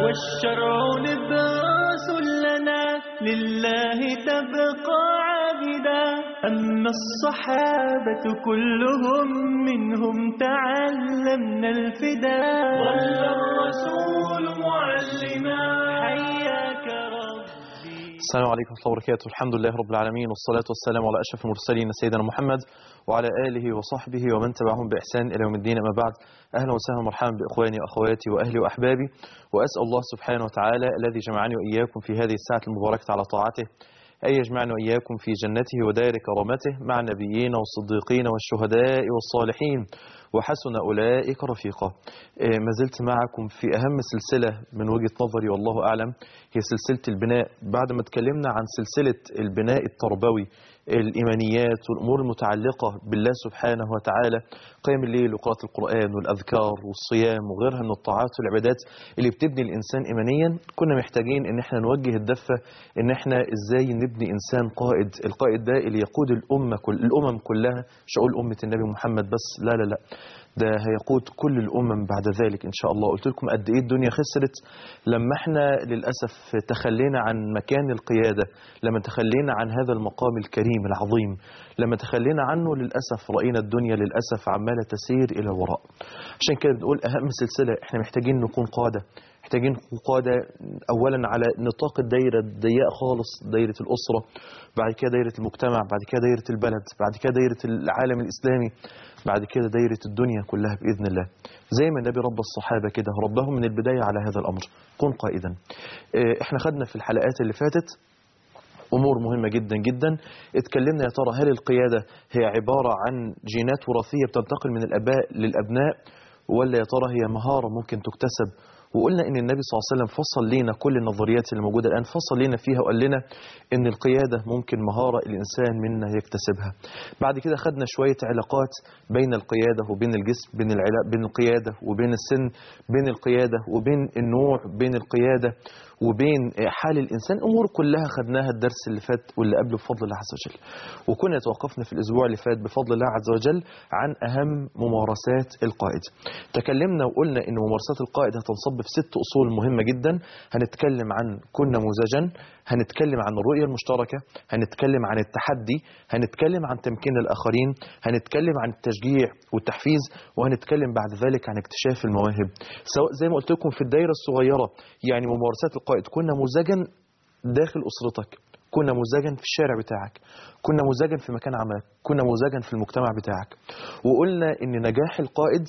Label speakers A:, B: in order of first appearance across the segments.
A: والشرع نبراس لنا لله تبقى عابدا أما الصحابة كلهم منهم تعلمنا الفداء ظل الرسول معلما حياك ربي
B: السلام عليكم ورحمة الله وبركاته الحمد لله رب العالمين والصلاة والسلام على أشرف المرسلين سيدنا محمد وعلى آله وصحبه ومن تبعهم بإحسان إلى يوم الدين أما بعد أهلا وسهلا ومرحبا بإخواني وأخواتي وأهلي وأحبابي وأسأل الله سبحانه وتعالى الذي جمعني وإياكم في هذه الساعة المباركة على طاعته أن يجمعنا وإياكم في جنته ودار كرامته مع النبيين والصديقين والشهداء والصالحين وحسن أولئك رفيقا آه، ما زلت معكم في أهم سلسلة من وجهة نظري والله أعلم هي سلسلة البناء بعد ما اتكلمنا عن سلسلة البناء التربوي الإيمانيات والأمور المتعلقة بالله سبحانه وتعالى قيام الليل وقراءة القرآن والأذكار والصيام وغيرها من الطاعات والعبادات اللي بتبني الإنسان إيمانيا كنا محتاجين إن احنا نوجه الدفة إن احنا إزاي نبني إنسان قائد القائد ده اللي يقود الأمة كل الأمم كلها مش أقول أمة النبي محمد بس لا لا لا ده هيقود كل الأمم بعد ذلك إن شاء الله قلت لكم قد إيه الدنيا خسرت لما احنا للأسف تخلينا عن مكان القيادة لما تخلينا عن هذا المقام الكريم العظيم لما تخلينا عنه للأسف رأينا الدنيا للأسف عمالة تسير إلى الوراء عشان كده بنقول أهم سلسلة احنا محتاجين نكون قادة محتاجين نكون قادة أولا على نطاق الدايرة الضيقة خالص دايرة الأسرة بعد كده دايرة المجتمع بعد كده دايرة البلد بعد كده دايرة العالم الإسلامي بعد كده دايرة الدنيا كلها بإذن الله زي ما النبي رب الصحابة كده ربهم من البداية على هذا الأمر كن قائدا اه، احنا خدنا في الحلقات اللي فاتت أمور مهمة جدا جدا اتكلمنا يا ترى هل القيادة هي عبارة عن جينات وراثية بتنتقل من الآباء للأبناء ولا يا ترى هي مهارة ممكن تكتسب وقلنا ان النبي صلى الله عليه وسلم فصل لنا كل النظريات اللي موجوده الان فصل لنا فيها وقال لنا ان القياده ممكن مهاره الانسان منا يكتسبها. بعد كده خدنا شويه علاقات بين القياده وبين الجسم، بين العلاق بين القياده وبين السن، بين القياده وبين النوع، بين القياده وبين حال الانسان، امور كلها خدناها الدرس اللي فات واللي قبله بفضل الله عز وجل. وكنا توقفنا في الاسبوع اللي فات بفضل الله عز وجل عن اهم ممارسات القائد. تكلمنا وقلنا ان ممارسات القائد هتنصب في ست اصول مهمه جدا هنتكلم عن كن نموذجا هنتكلم عن الرؤيه المشتركه هنتكلم عن التحدي هنتكلم عن تمكين الاخرين هنتكلم عن التشجيع والتحفيز وهنتكلم بعد ذلك عن اكتشاف المواهب سواء زي ما قلت لكم في الدايره الصغيره يعني ممارسات القائد كن نموذجا داخل اسرتك كن نموذجا في الشارع بتاعك كن نموذجا في مكان عملك كن نموذجا في المجتمع بتاعك وقلنا ان نجاح القائد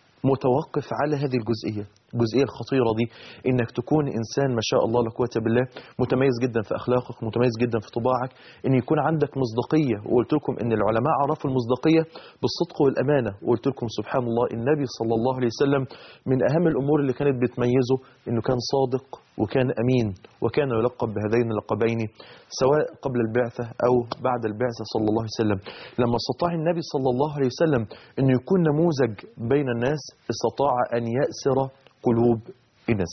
B: متوقف على هذه الجزئية الجزئية الخطيرة دي انك تكون انسان ما شاء الله لا قوة بالله متميز جدا في اخلاقك متميز جدا في طباعك ان يكون عندك مصداقية وقلت لكم ان العلماء عرفوا المصداقية بالصدق والامانة وقلت لكم سبحان الله النبي صلى الله عليه وسلم من اهم الامور اللي كانت بتميزه انه كان صادق وكان امين وكان يلقب بهذين اللقبين سواء قبل البعثة او بعد البعثة صلى الله عليه وسلم لما استطاع النبي صلى الله عليه وسلم انه يكون نموذج بين الناس استطاع ان يأسر قلوب الناس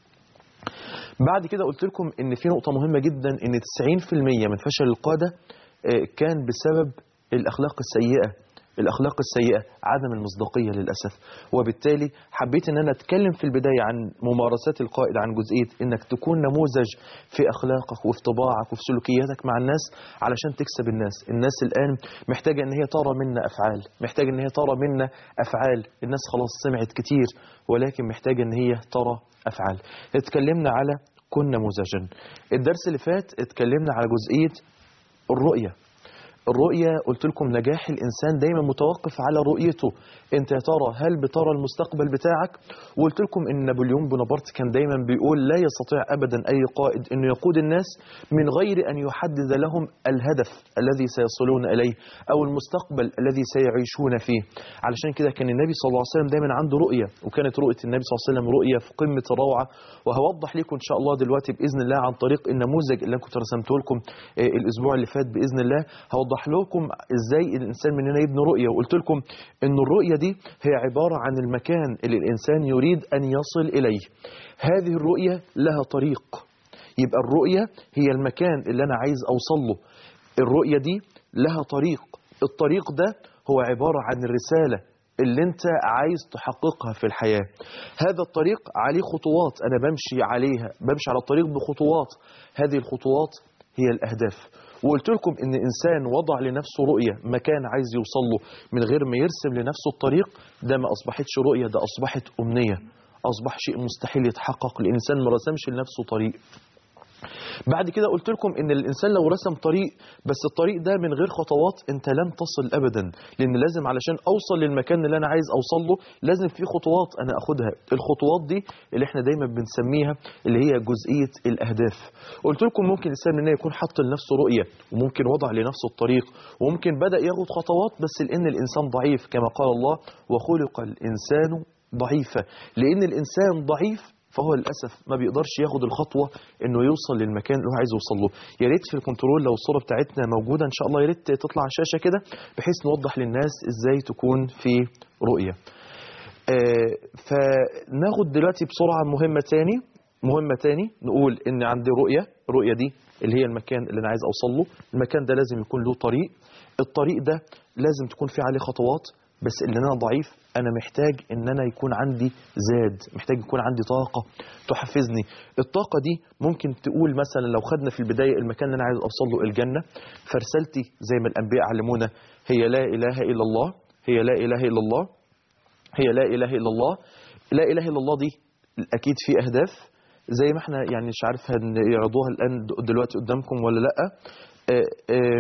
B: بعد كده قلت لكم ان في نقطة مهمة جدا ان 90% من فشل القادة آه، كان بسبب الاخلاق السيئة الاخلاق السيئة عدم المصداقية للاسف وبالتالي حبيت ان انا اتكلم في البداية عن ممارسات القائد عن جزئية انك تكون نموذج في اخلاقك وفي طباعك وفي سلوكياتك مع الناس علشان تكسب الناس الناس الان محتاجة ان هي ترى منا افعال محتاجة ان هي ترى منا افعال الناس خلاص سمعت كتير ولكن محتاجة ان هي ترى افعال اتكلمنا على كن نموذجا الدرس اللي فات اتكلمنا على جزئية الرؤية الرؤية قلت لكم نجاح الإنسان دايما متوقف على رؤيته انت يا ترى هل بترى المستقبل بتاعك وقلت لكم ان نابليون بونابرت كان دايما بيقول لا يستطيع ابدا اي قائد انه يقود الناس من غير ان يحدد لهم الهدف الذي سيصلون اليه او المستقبل الذي سيعيشون فيه علشان كده كان النبي صلى الله عليه وسلم دايما عنده رؤية وكانت رؤية النبي صلى الله عليه وسلم رؤية في قمة الروعة وهوضح لكم ان شاء الله دلوقتي باذن الله عن طريق النموذج اللي انا كنت رسمته لكم آه، الاسبوع اللي فات باذن الله هوضح لكم ازاي الانسان مننا يبني رؤية وقلت لكم ان الرؤية دي هي عبارة عن المكان اللي الانسان يريد ان يصل اليه هذه الرؤية لها طريق يبقى الرؤية هي المكان اللي انا عايز اوصل له الرؤية دي لها طريق الطريق ده هو عبارة عن الرسالة اللي انت عايز تحققها في الحياة هذا الطريق عليه خطوات انا بمشي عليها بمشي على الطريق بخطوات هذه الخطوات هي الاهداف وقلت لكم ان انسان وضع لنفسه رؤية مكان عايز يوصل له من غير ما يرسم لنفسه الطريق ده ما اصبحتش رؤية ده اصبحت امنية اصبح شيء مستحيل يتحقق الانسان ما رسمش لنفسه طريق بعد كده قلت لكم ان الانسان لو رسم طريق بس الطريق ده من غير خطوات انت لن تصل ابدا لان لازم علشان اوصل للمكان اللي انا عايز اوصل له لازم في خطوات انا اخدها الخطوات دي اللي احنا دايما بنسميها اللي هي جزئيه الاهداف قلت لكم ممكن الانسان مننا يكون حط لنفسه رؤيه وممكن وضع لنفسه الطريق وممكن بدا ياخد خطوات بس لان الانسان ضعيف كما قال الله وخلق الانسان ضعيفا لان الانسان ضعيف فهو للاسف ما بيقدرش ياخد الخطوه انه يوصل للمكان اللي هو عايز يوصل له يا ريت في الكنترول لو الصوره بتاعتنا موجوده ان شاء الله يا ريت تطلع على الشاشه كده بحيث نوضح للناس ازاي تكون في رؤيه آه فناخد دلوقتي بسرعه مهمه تاني مهمه تاني نقول ان عندي رؤيه الرؤيه دي اللي هي المكان اللي انا عايز اوصل له المكان ده لازم يكون له طريق الطريق ده لازم تكون فيه عليه خطوات بس اللي انا ضعيف انا محتاج ان انا يكون عندي زاد محتاج يكون عندي طاقة تحفزني الطاقة دي ممكن تقول مثلا لو خدنا في البداية المكان اللي انا عايز اوصل له الجنة فرسلتي زي ما الانبياء علمونا هي لا اله الا الله هي لا اله الا الله هي لا اله الا الله لا اله الا الله دي اكيد في اهداف زي ما احنا يعني مش عارف هنعرضوها الان دلوقتي قدامكم ولا لا آه آه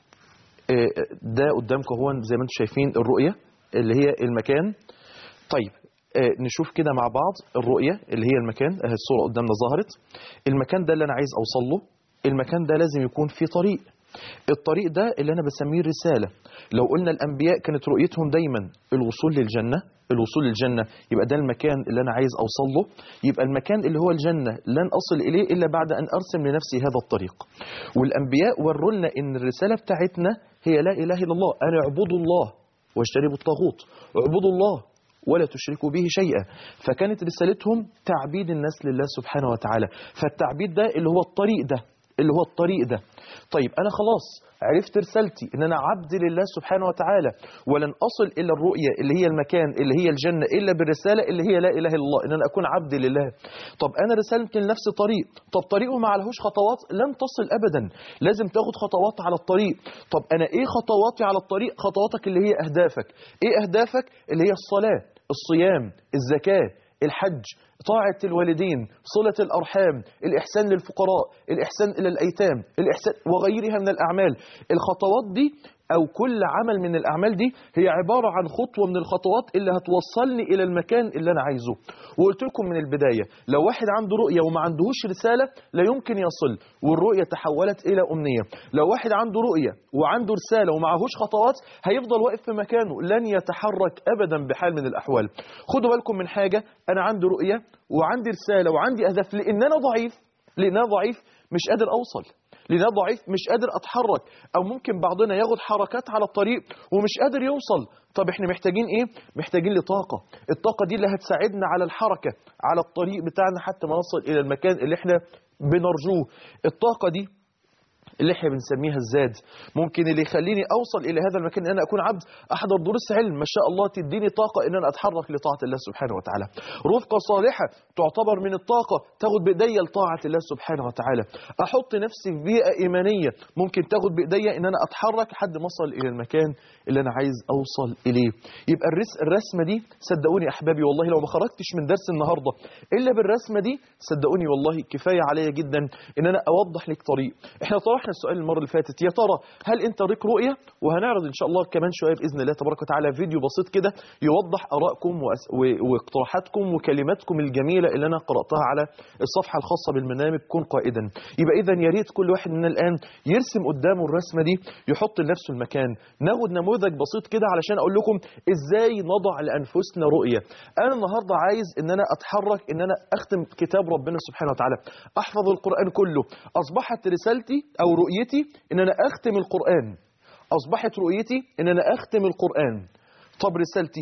B: ده قدامكم هو زي ما انتم شايفين الرؤية اللي هي المكان طيب نشوف كده مع بعض الرؤية اللي هي المكان اهي الصورة قدامنا ظهرت المكان ده اللي انا عايز اوصل له المكان ده لازم يكون فيه طريق الطريق ده اللي انا بسميه الرسالة لو قلنا الانبياء كانت رؤيتهم دايما الوصول للجنة الوصول للجنة يبقى ده المكان اللي أنا عايز أوصل له يبقى المكان اللي هو الجنة لن أصل إليه إلا بعد أن أرسم لنفسي هذا الطريق والأنبياء وروا لنا إن الرسالة بتاعتنا هي لا إله إلا الله أنا اعبدوا الله واجتنبوا الطاغوت اعبدوا الله ولا تشركوا به شيئا فكانت رسالتهم تعبيد الناس لله سبحانه وتعالى فالتعبيد ده اللي هو الطريق ده اللي هو الطريق ده طيب أنا خلاص عرفت رسالتي ان انا عبد لله سبحانه وتعالى ولن اصل الى الرؤيه اللي هي المكان اللي هي الجنه الا بالرساله اللي هي لا اله الا الله ان انا اكون عبد لله طب انا رسالتي لنفسي طريق طب طريقه ما عليهوش خطوات لن تصل ابدا لازم تاخد خطوات على الطريق طب انا ايه خطواتي على الطريق خطواتك اللي هي اهدافك ايه اهدافك اللي هي الصلاه الصيام الزكاه الحج طاعة الوالدين صلة الأرحام الإحسان للفقراء الإحسان إلى الأيتام الإحسان وغيرها من الأعمال الخطوات دي أو كل عمل من الأعمال دي هي عبارة عن خطوة من الخطوات اللي هتوصلني إلى المكان اللي أنا عايزه وقلت لكم من البداية لو واحد عنده رؤية وما عندهوش رسالة لا يمكن يصل والرؤية تحولت إلى أمنية لو واحد عنده رؤية وعنده رسالة ومعهوش خطوات هيفضل واقف في مكانه لن يتحرك أبدا بحال من الأحوال خدوا بالكم من حاجة أنا عندي رؤية وعندي رسالة وعندي أهداف لأن أنا ضعيف لأن أنا ضعيف مش قادر أوصل لأن أنا ضعيف مش قادر أتحرك أو ممكن بعضنا ياخد حركات على الطريق ومش قادر يوصل طب احنا محتاجين ايه محتاجين لطاقة الطاقة دي اللي هتساعدنا على الحركة على الطريق بتاعنا حتى ما نصل إلى المكان اللي احنا بنرجوه الطاقة دي اللي احنا بنسميها الزاد ممكن اللي يخليني اوصل الى هذا المكان ان انا اكون عبد احضر دروس علم ما شاء الله تديني طاقه ان انا اتحرك لطاعه الله سبحانه وتعالى رفقه صالحه تعتبر من الطاقه تاخد بايديا لطاعه الله سبحانه وتعالى احط نفسي في بيئه ايمانيه ممكن تاخد بايديا ان انا اتحرك لحد ما اصل الى المكان اللي انا عايز اوصل اليه يبقى الرس الرسمه دي صدقوني يا احبابي والله لو ما خرجتش من درس النهارده الا بالرسمه دي صدقوني والله كفايه عليا جدا ان انا اوضح لك طريق احنا طرحنا السؤال المره اللي فاتت يا ترى هل انت ليك رؤيه وهنعرض ان شاء الله كمان شويه باذن الله تبارك وتعالى فيديو بسيط كده يوضح ارائكم وأس- و- واقتراحاتكم وكلماتكم الجميله اللي انا قراتها على الصفحه الخاصه بالبرنامج كن قائدا يبقى اذا يا ريت كل واحد مننا الان يرسم قدامه الرسمه دي يحط لنفسه المكان ناخد نموذج بسيط كده علشان اقول لكم ازاي نضع لانفسنا رؤيه انا النهارده عايز ان انا اتحرك ان انا اختم كتاب ربنا سبحانه وتعالى احفظ القران كله اصبحت رسالتي او رؤيتي ان انا اختم القران اصبحت رؤيتي ان انا اختم القران طب رسالتي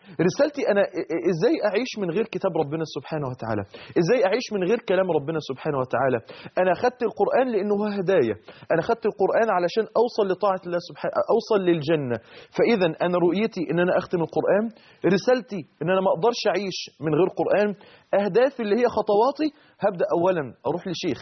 B: رسالتي انا ازاي اعيش من غير كتاب ربنا سبحانه وتعالى ازاي اعيش من غير كلام ربنا سبحانه وتعالى انا اخدت القران لانه هو هدايه انا اخدت القران علشان اوصل لطاعه الله سبحانه اوصل للجنه فاذا انا رؤيتي ان انا اختم القران رسالتي ان انا ما اقدرش اعيش من غير قران اهدافي اللي هي خطواتي هبدا اولا اروح لشيخ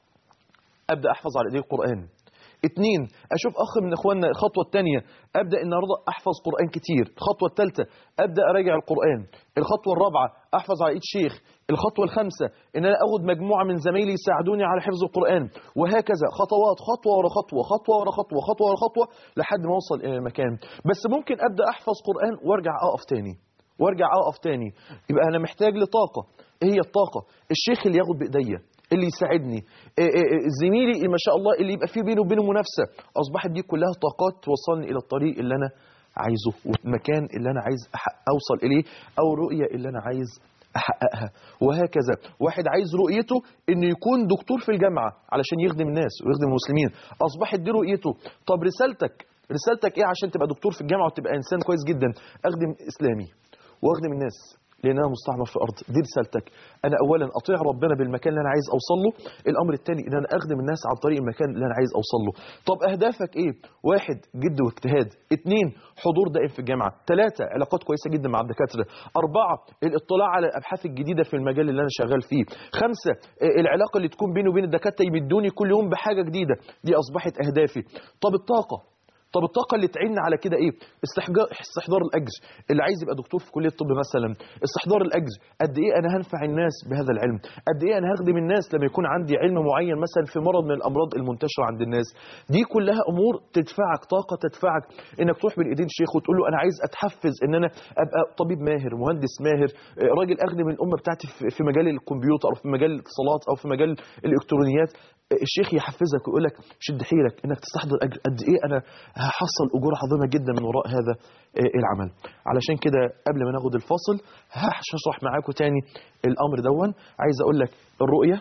B: ابدا احفظ على ايديه القران اتنين اشوف اخ من اخواننا الخطوه الثانيه ابدا النهارده احفظ قران كتير الخطوه الثالثه ابدا اراجع القران الخطوه الرابعه احفظ على ايد شيخ الخطوه الخامسه ان انا اخد مجموعه من زمايلي يساعدوني على حفظ القران وهكذا خطوات خطوه ورا خطوه خطوه ورا خطوه خطوه ورا خطوه لحد ما اوصل الى المكان بس ممكن ابدا احفظ قران وارجع اقف تاني وارجع اقف تاني يبقى انا محتاج لطاقه ايه هي الطاقه الشيخ اللي ياخد بايديا اللي يساعدني إيه إيه إيه زميلي ما شاء الله اللي يبقى فيه بينه وبينه منافسه اصبحت دي كلها طاقات توصلني الى الطريق اللي انا عايزه والمكان اللي انا عايز أحقق اوصل اليه او الرؤيه اللي انا عايز احققها وهكذا واحد عايز رؤيته انه يكون دكتور في الجامعه علشان يخدم الناس ويخدم المسلمين اصبحت دي رؤيته طب رسالتك رسالتك ايه عشان تبقى دكتور في الجامعه وتبقى انسان كويس جدا اخدم اسلامي واخدم الناس لان انا مستعمر في الارض دي رسالتك انا اولا اطيع ربنا بالمكان اللي انا عايز اوصل له الامر الثاني ان انا اخدم الناس عن طريق المكان اللي انا عايز اوصل له طب اهدافك ايه واحد جد واجتهاد اثنين حضور دائم في الجامعه ثلاثه علاقات كويسه جدا مع الدكاتره اربعه الاطلاع على الابحاث الجديده في المجال اللي انا شغال فيه خمسه آه، العلاقه اللي تكون بيني وبين الدكاتره يمدوني كل يوم بحاجه جديده دي اصبحت اهدافي طب الطاقه طب الطاقة اللي تعين على كده ايه؟ استحجار استحضار الأجر، اللي عايز يبقى دكتور في كلية الطب مثلا، استحضار الأجر، قد ايه أنا هنفع الناس بهذا العلم؟ قد ايه أنا هخدم الناس لما يكون عندي علم معين مثلا في مرض من الأمراض المنتشرة عند الناس؟ دي كلها أمور تدفعك طاقة تدفعك إنك تروح بين إيدين شيخ وتقول له أنا عايز أتحفز إن أنا أبقى طبيب ماهر، مهندس ماهر، آه، راجل أخدم الأمة بتاعتي في- في مجال الكمبيوتر أو في مجال الاتصالات أو في مجال الإلكترونيات، الشيخ يحفزك ويقول لك شد حيلك انك تستحضر اجر قد ايه انا هحصل اجور عظيمه جدا من وراء هذا آه، العمل علشان كده قبل ما ناخد الفاصل هشرح معاكم تاني الامر دون عايز اقول لك الرؤيه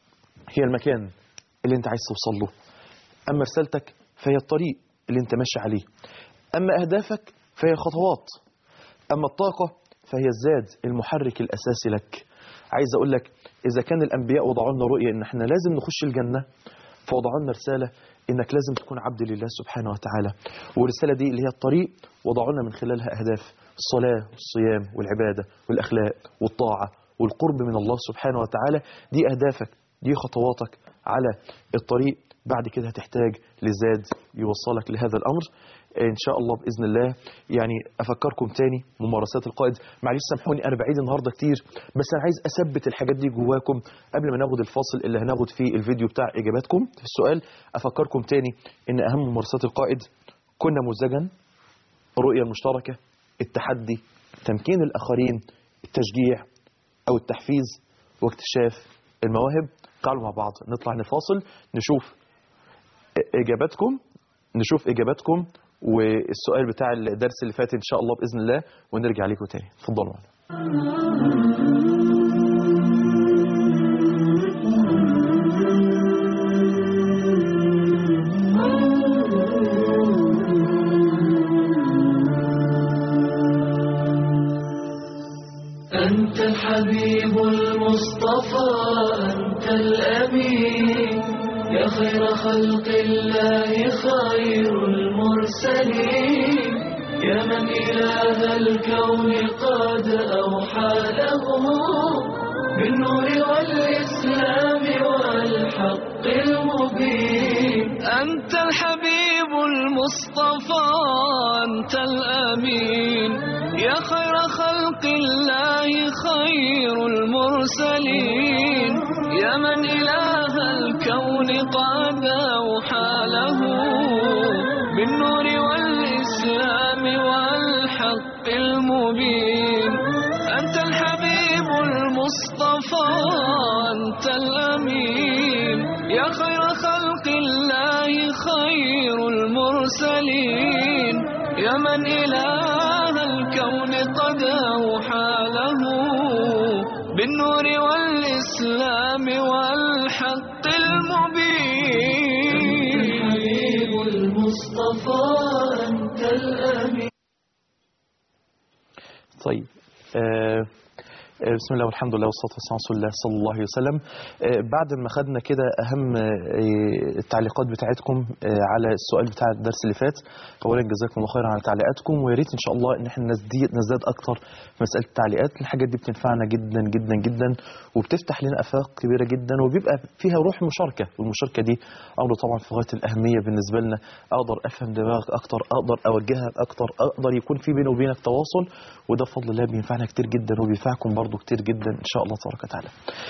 B: هي المكان اللي انت عايز توصل له اما رسالتك فهي الطريق اللي انت ماشي عليه اما اهدافك فهي خطوات أما الطاقة فهي الزاد المحرك الأساسي لك عايز أقول لك إذا كان الأنبياء وضعوا لنا رؤية إن إحنا لازم نخش الجنة فوضعوا لنا رسالة إنك لازم تكون عبد لله سبحانه وتعالى والرسالة دي اللي هي الطريق وضعوا لنا من خلالها أهداف الصلاة والصيام والعبادة والأخلاق والطاعة والقرب من الله سبحانه وتعالى دي أهدافك دي خطواتك على الطريق بعد كده هتحتاج لزاد يوصلك لهذا الأمر ان شاء الله باذن الله يعني افكركم تاني ممارسات القائد معلش سامحوني انا بعيد النهارده كتير بس انا عايز اثبت الحاجات دي جواكم قبل ما ناخد الفاصل اللي هناخد فيه الفيديو بتاع اجاباتكم في السؤال افكركم تاني ان اهم ممارسات القائد كنا مزجا الرؤيه المشتركه التحدي تمكين الاخرين التشجيع او التحفيز واكتشاف المواهب تعالوا مع بعض نطلع نفاصل نشوف اجاباتكم نشوف اجاباتكم والسؤال بتاع الدرس اللي فات ان شاء الله باذن الله ونرجع لكم تاني اتفضلوا معنا
A: أنت الحبيب المصطفى أنت الأمين يا خير خلق الله خير المرسلين يا من إله الكون قد أوحى له بالنور والإسلام والحق المبين أنت الحبيب المصطفى أنت الأمين يا خير خلق الله خير المرسلين يا من إله الكون قد أوحى له بالنور والإسلام والحق المبين أنت الحبيب المصطفى أنت الأمين يا خير خلق الله خير المرسلين يا من إله الكون قد أوحى له بالنور والإسلام والحق المبين الحبيب المصطفى أنت الأمين
B: طيب آه آه، بسم الله والحمد لله والصلاه والسلام على رسول الله صلى الله عليه وسلم آه، بعد ما خدنا كده اهم آه، التعليقات بتاعتكم آه، على السؤال بتاع الدرس اللي فات اولا جزاكم الله خيرا على تعليقاتكم ويا ريت ان شاء الله ان احنا نزداد نزداد اكتر في مساله التعليقات الحاجات دي بتنفعنا جدا جدا جدا وبتفتح لنا افاق كبيره جدا وبيبقى فيها روح مشاركه والمشاركه دي امر طبعا في غايه الاهميه بالنسبه لنا اقدر افهم دماغك اكتر اقدر اوجهك اكتر اقدر يكون في بيني وبينك تواصل وده بفضل الله بينفعنا كتير جدا وبينفعكم برضو كتير جدا ان شاء الله تبارك وتعالى.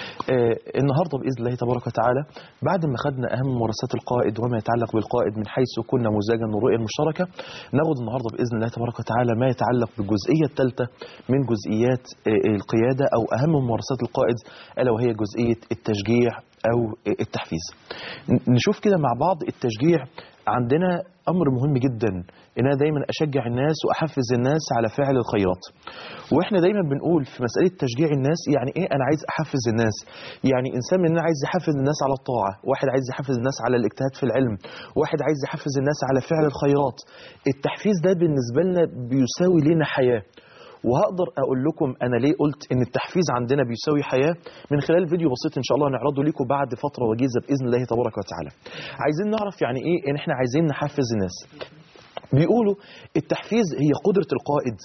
B: آه النهارده باذن الله تبارك وتعالى بعد ما خدنا اهم ممارسات القائد وما يتعلق بالقائد من حيث كنا مزاجا والرؤيه المشتركه ناخد النهارده باذن الله تبارك وتعالى ما يتعلق بالجزئيه الثالثه من جزئيات آه القياده او اهم ممارسات القائد الا وهي جزئيه التشجيع او آه التحفيز. ن- نشوف كده مع بعض التشجيع عندنا امر مهم جدا ان انا دايما اشجع الناس واحفز الناس على فعل الخيرات واحنا دايما بنقول في مساله تشجيع الناس يعني ايه انا عايز احفز الناس يعني انسان مننا عايز يحفز الناس على الطاعه واحد عايز يحفز الناس على الاجتهاد في العلم واحد عايز يحفز الناس على فعل الخيرات التحفيز ده بالنسبه لنا بيساوي لنا حياه وهقدر اقول لكم انا ليه قلت ان التحفيز عندنا بيساوي حياه من خلال فيديو بسيط ان شاء الله نعرضه لكم بعد فتره وجيزه باذن الله تبارك وتعالى. عايزين نعرف يعني ايه ان احنا عايزين نحفز الناس. بيقولوا التحفيز هي قدره القائد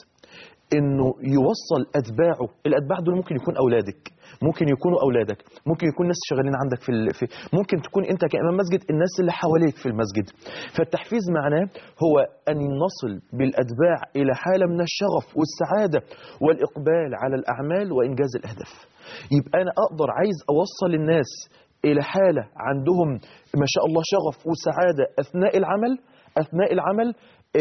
B: انه يوصل اتباعه الاتباع دول ممكن يكون اولادك ممكن يكونوا اولادك ممكن يكون ناس شغالين عندك في, ال... في ممكن تكون انت كامام مسجد الناس اللي حواليك في المسجد فالتحفيز معناه هو ان نصل بالاتباع الى حاله من الشغف والسعاده والاقبال على الاعمال وانجاز الاهداف يبقى انا اقدر عايز اوصل الناس الى حاله عندهم ما شاء الله شغف وسعاده اثناء العمل اثناء العمل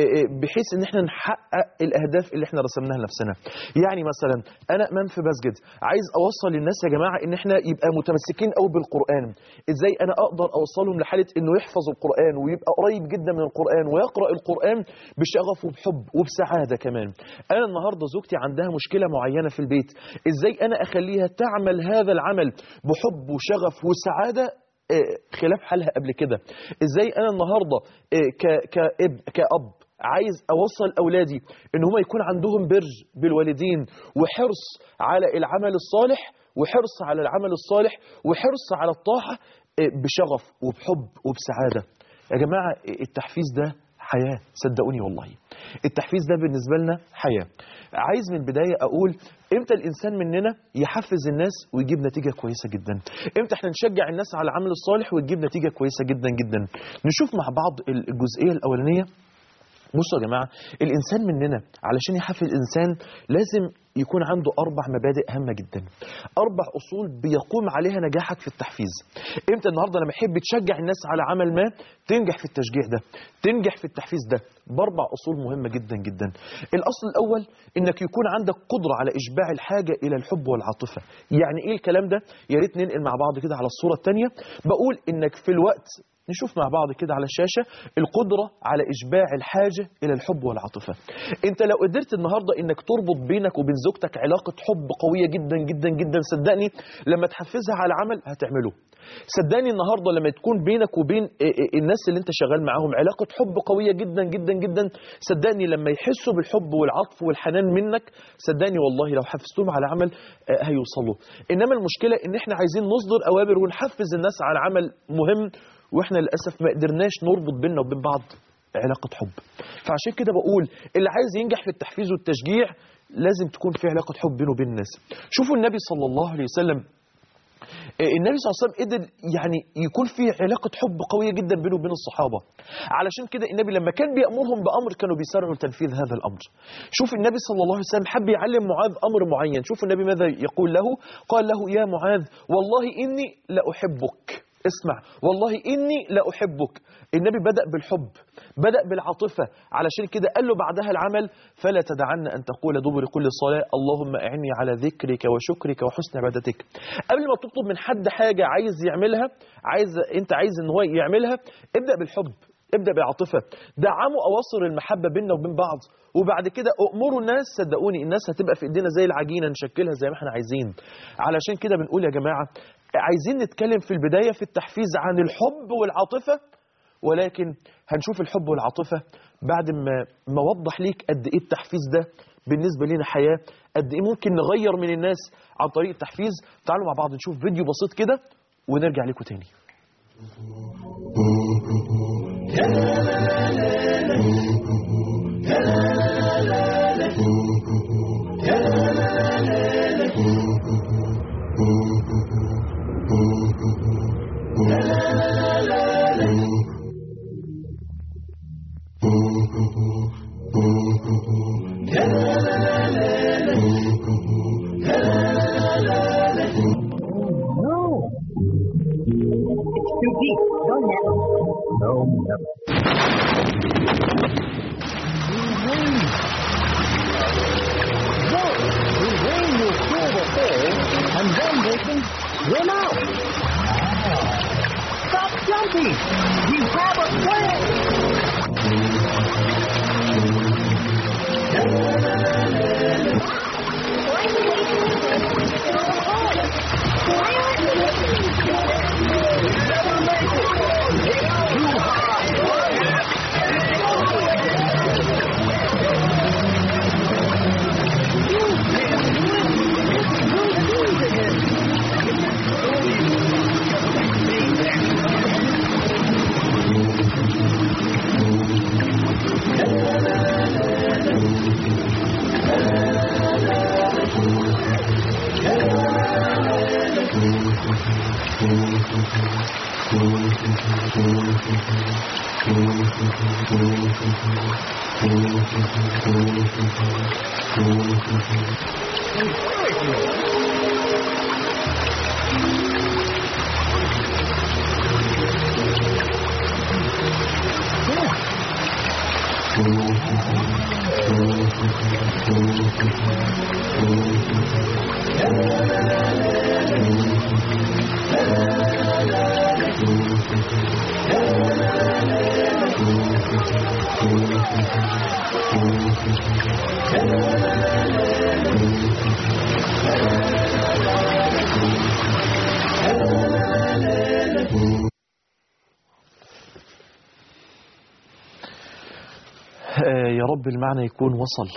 B: بحيث ان احنا نحقق الاهداف اللي احنا رسمناها لنفسنا يعني مثلا انا امام في مسجد عايز اوصل للناس يا جماعه ان احنا يبقى متمسكين قوي بالقران ازاي انا اقدر اوصلهم لحاله انه يحفظ القران ويبقى قريب جدا من القران ويقرا القران بشغف وبحب وبسعاده كمان انا النهارده زوجتي عندها مشكله معينه في البيت ازاي انا اخليها تعمل هذا العمل بحب وشغف وسعاده خلاف حالها قبل كده ازاي انا النهارده ك- كاب كاب عايز اوصل اولادي ان هم يكون عندهم بر بالوالدين وحرص على العمل الصالح وحرص على العمل الصالح وحرص على الطاعه بشغف وبحب وبسعاده يا جماعه التحفيز ده حياه صدقوني والله التحفيز ده بالنسبه لنا حياه عايز من البدايه اقول امتى الانسان مننا يحفز الناس ويجيب نتيجه كويسه جدا امتى احنا نشجع الناس على العمل الصالح وتجيب نتيجه كويسه جدا جدا نشوف مع بعض الجزئيه الاولانيه بصوا يا جماعه الانسان مننا علشان يحفز الانسان لازم يكون عنده اربع مبادئ هامه جدا اربع اصول بيقوم عليها نجاحك في التحفيز امتى النهارده لما تحب تشجع الناس على عمل ما تنجح في التشجيع ده تنجح في التحفيز ده باربع اصول مهمه جدا جدا الاصل الاول انك يكون عندك قدره على اشباع الحاجه الى الحب والعاطفه يعني ايه الكلام ده يا ريت ننقل مع بعض كده على الصوره الثانيه بقول انك في الوقت نشوف مع بعض كده على الشاشة القدرة على إشباع الحاجة إلى الحب والعاطفة أنت لو قدرت النهاردة أنك تربط بينك وبين زوجتك علاقة حب قوية جدا جدا جدا صدقني لما تحفزها على عمل هتعمله صدقني النهارده لما تكون بينك وبين الناس اللي انت شغال معاهم علاقه حب قويه جدا جدا جدا صدقني لما يحسوا بالحب والعطف والحنان منك صدقني والله لو حفزتهم على عمل هيوصلوا انما المشكله ان احنا عايزين نصدر اوامر ونحفز الناس على عمل مهم واحنا للاسف ما قدرناش نربط بيننا وبين بعض علاقه حب فعشان كده بقول اللي عايز ينجح في التحفيز والتشجيع لازم تكون في علاقه حب بينه وبين الناس شوفوا النبي صلى الله عليه وسلم النبي صلى الله عليه وسلم قدر يعني يكون في علاقة حب قوية جدا بينه وبين الصحابة علشان كده النبي لما كان بيأمرهم بأمر كانوا بيسارعوا لتنفيذ هذا الأمر شوف النبي صلى الله عليه وسلم حب يعلم معاذ أمر معين شوف النبي ماذا يقول له قال له يا معاذ والله إني لأحبك اسمع والله إني لأحبك النبي بدأ بالحب بدأ بالعاطفة علشان كده قال له بعدها العمل فلا تدعن أن تقول دبر كل صلاة اللهم أعني على ذكرك وشكرك وحسن عبادتك قبل ما تطلب من حد حاجة عايز يعملها عايز أنت عايز أن هو يعملها ابدأ بالحب ابدأ بالعاطفة دعموا أواصر المحبة بيننا وبين بعض وبعد كده أمروا الناس صدقوني الناس هتبقى في إيدينا زي العجينة نشكلها زي ما احنا عايزين علشان كده بنقول يا جماعة عايزين نتكلم في البداية في التحفيز عن الحب والعاطفة ولكن هنشوف الحب والعاطفة بعد ما ما وضح ليك قد ايه التحفيز ده بالنسبه لنا حياه قد ايه ممكن نغير من الناس عن طريق التحفيز تعالوا مع بعض نشوف فيديو بسيط كده ونرجع لكم تاني
C: No. It's too deep. No, never. No, never. Look, the rain will fill the hole, and then they can swim out. Stop jumping! We have a plan!
B: آه، يا رب المعنى يكون وصل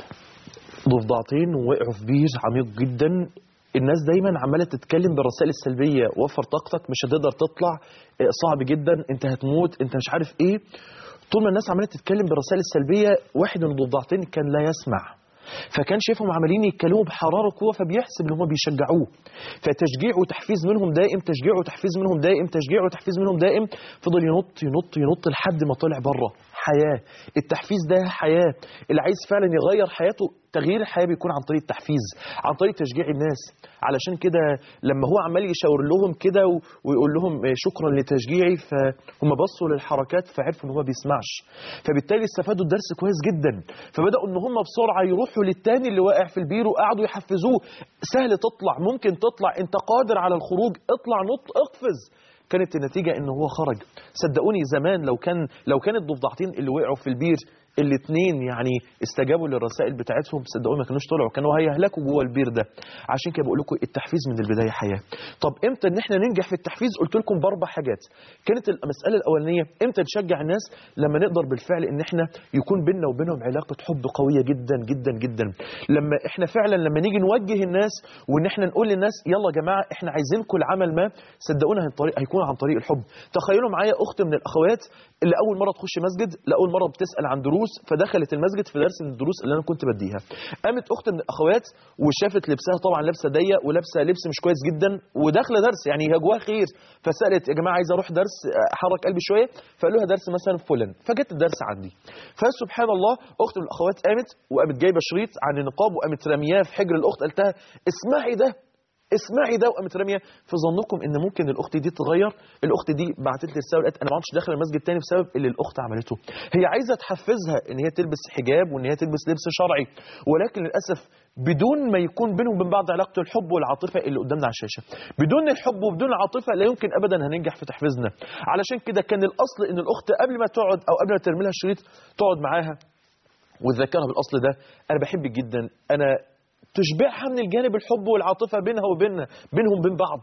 B: ضفدعتين وقعوا في بير عميق جدا الناس دايما عماله تتكلم بالرسائل السلبيه وفر طاقتك مش هتقدر تطلع آه، صعب جدا انت هتموت انت مش عارف ايه طول ما الناس عماله تتكلم بالرسائل السلبيه واحد من الضفدعتين كان لا يسمع فكان شايفهم عمالين يتكلموا بحراره وقوه فبيحسب ان هم بيشجعوه فتشجيع وتحفيز منهم دائم تشجيع وتحفيز منهم دائم تشجيع وتحفيز منهم دائم فضل ينط ينط ينط لحد ما طلع بره حياه التحفيز ده حياه اللي عايز فعلا يغير حياته تغيير الحياه بيكون عن طريق التحفيز عن طريق تشجيع الناس علشان كده لما هو عمال يشاور لهم كده و- ويقول لهم آه، شكرا لتشجيعي فهم بصوا للحركات فعرفوا ان هو بيسمعش فبالتالي استفادوا الدرس كويس جدا فبداوا ان هم بسرعه يروحوا للتاني اللي واقع في البير وقعدوا يحفزوه سهل تطلع ممكن تطلع انت قادر على الخروج اطلع نط اقفز كانت النتيجة ان هو خرج صدقوني زمان لو كان لو كان الضفدعتين اللي وقعوا في البير الاثنين يعني استجابوا للرسائل بتاعتهم صدقوني ما كانوش طلعوا كانوا هيهلكوا جوه البير ده عشان كده بقول لكم التحفيز من البدايه حياه طب امتى ان احنا ننجح في التحفيز قلت لكم باربع حاجات كانت المساله الاولانيه امتى نشجع الناس لما نقدر بالفعل ان احنا يكون بيننا وبينهم علاقه حب قويه جدا جدا جدا لما احنا فعلا لما نيجي نوجه الناس وان احنا نقول للناس يلا يا جماعه احنا عايزينكم العمل ما صدقونا عن طريق هيكون عن طريق الحب تخيلوا معايا اخت من الاخوات اللي اول مره تخش مسجد لاول مره بتسال عن دروس فدخلت المسجد في درس من الدروس اللي انا كنت بديها قامت اخت من الاخوات وشافت لبسها طبعا لابسه ضيق ولابسه لبس مش كويس جدا وداخله درس يعني هي جواها خير فسالت يا جماعه عايزه اروح درس احرك قلبي شويه فقالوا لها درس مثلا فلان فجت الدرس عندي فسبحان الله اخت من الاخوات قامت وقامت جايبه شريط عن النقاب وقامت رامياه في حجر الاخت قالت لها اسمعي ده اسمعي ده وقامت راميه في ظنكم ان ممكن الاخت دي تتغير الاخت دي بعتت لي رساله قالت انا ما عدتش داخله المسجد تاني بسبب اللي الاخت عملته هي عايزه تحفزها ان هي تلبس حجاب وان هي تلبس لبس شرعي ولكن للاسف بدون ما يكون بينهم وبين بعض علاقه الحب والعاطفه اللي قدامنا على الشاشه بدون الحب وبدون العاطفه لا يمكن ابدا هننجح في تحفيزنا علشان كده كان الاصل ان الاخت قبل ما تقعد او قبل ما ترمي لها الشريط تقعد معاها وتذكرها بالاصل ده انا بحبك جدا انا تشبعها من الجانب الحب والعاطفه بينها وبيننا بينهم وبين بعض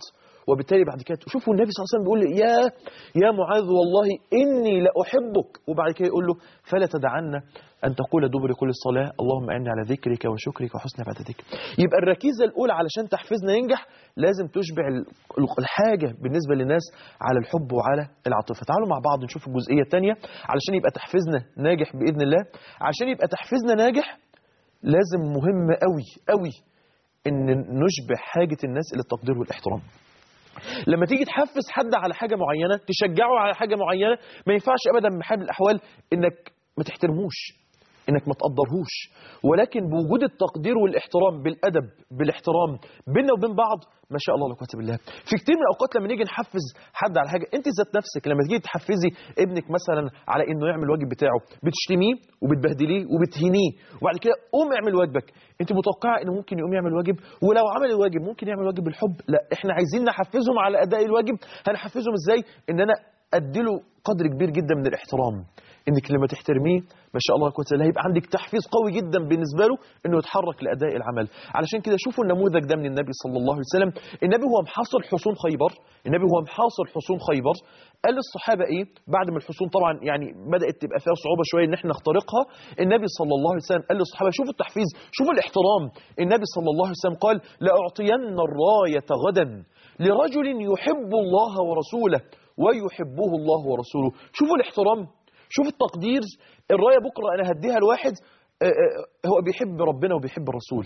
B: وبالتالي بعد كده شوفوا النبي صلى الله عليه وسلم بيقول له يا يا معاذ والله اني لاحبك وبعد كده يقول له فلا تدعن ان تقول دبر كل الصلاه اللهم اعني على ذكرك وشكرك وحسن عبادتك يبقى الركيزه الاولى علشان تحفيزنا ينجح لازم تشبع ال- الحاجه بالنسبه للناس على الحب وعلى العاطفه تعالوا مع بعض نشوف الجزئيه الثانيه علشان يبقى تحفيزنا ناجح باذن الله عشان يبقى تحفيزنا ناجح لازم مهم قوي قوي ان نشبع حاجه الناس الى التقدير والاحترام لما تيجي تحفز حد على حاجه معينه تشجعه على حاجه معينه ما ينفعش ابدا بحال من الاحوال انك ما تحترموش انك ما تقدرهوش ولكن بوجود التقدير والاحترام بالادب بالاحترام بيننا وبين بعض ما شاء الله لا قوه الا بالله في كتير من الاوقات لما نيجي نحفز حد على حاجه انت ذات نفسك لما تيجي تحفزي ابنك مثلا على انه يعمل الواجب بتاعه بتشتميه وبتبهدليه وبتهينيه وبعد كده قوم اعمل واجبك انت متوقعه انه ممكن يقوم يعمل واجب ولو عمل الواجب ممكن يعمل واجب بالحب لا احنا عايزين نحفزهم على اداء الواجب هنحفزهم ازاي ان انا اديله قدر كبير جدا من الاحترام انك لما تحترميه ما شاء الله لا قوه الا بالله هيبقى عندك تحفيز قوي جدا بالنسبه له انه يتحرك لاداء العمل علشان كده شوفوا النموذج ده من النبي صلى الله عليه وسلم النبي هو محاصر حصون خيبر النبي هو محاصر حصون خيبر قال للصحابه ايه بعد ما الحصون طبعا يعني بدات تبقى فيها صعوبه شويه ان احنا نخترقها النبي صلى الله عليه وسلم قال للصحابه شوفوا التحفيز شوفوا الاحترام النبي صلى الله عليه وسلم قال لاعطين الرايه غدا لرجل يحب الله ورسوله ويحبه الله ورسوله شوفوا الاحترام شوف التقدير الرايه بكره انا هديها لواحد آه، آه، هو بيحب ربنا وبيحب الرسول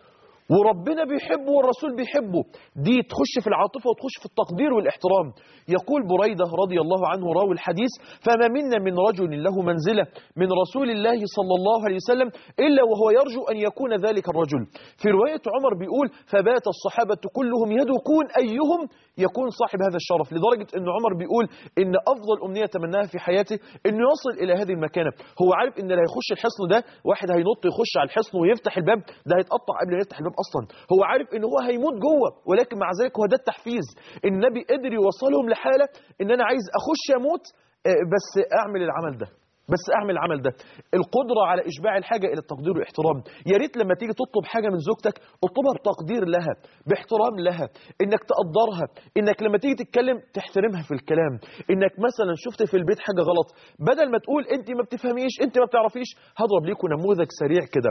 B: وربنا بيحبه والرسول بيحبه دي تخش في العاطفة وتخش في التقدير والاحترام يقول بريدة رضي الله عنه راوي الحديث فما منا من رجل له منزلة من رسول الله صلى الله عليه وسلم إلا وهو يرجو أن يكون ذلك الرجل في رواية عمر بيقول فبات الصحابة كلهم يدكون أيهم يكون صاحب هذا الشرف لدرجة أن عمر بيقول إن أفضل أمنية تمناها في حياته أنه يصل إلى هذه المكانة هو عارف أن اللي هيخش الحصن ده واحد هينط يخش على الحصن ويفتح الباب ده هيتقطع قبل ما يفتح الباب أصلا هو عارف أن هو هيموت جوه ولكن مع ذلك هو ده التحفيز النبي قدر يوصلهم لحالة أن أنا عايز أخش أموت آه، بس أعمل العمل ده بس اعمل العمل ده القدرة على إشباع الحاجة إلى التقدير والاحترام يا ريت لما تيجي تطلب حاجة من زوجتك اطلبها بتقدير لها باحترام لها إنك تقدرها إنك لما تيجي تتكلم تحترمها في الكلام إنك مثلا شفت في البيت حاجة غلط بدل ما تقول أنت ما بتفهميش أنت ما بتعرفيش هضرب ليكم نموذج سريع كده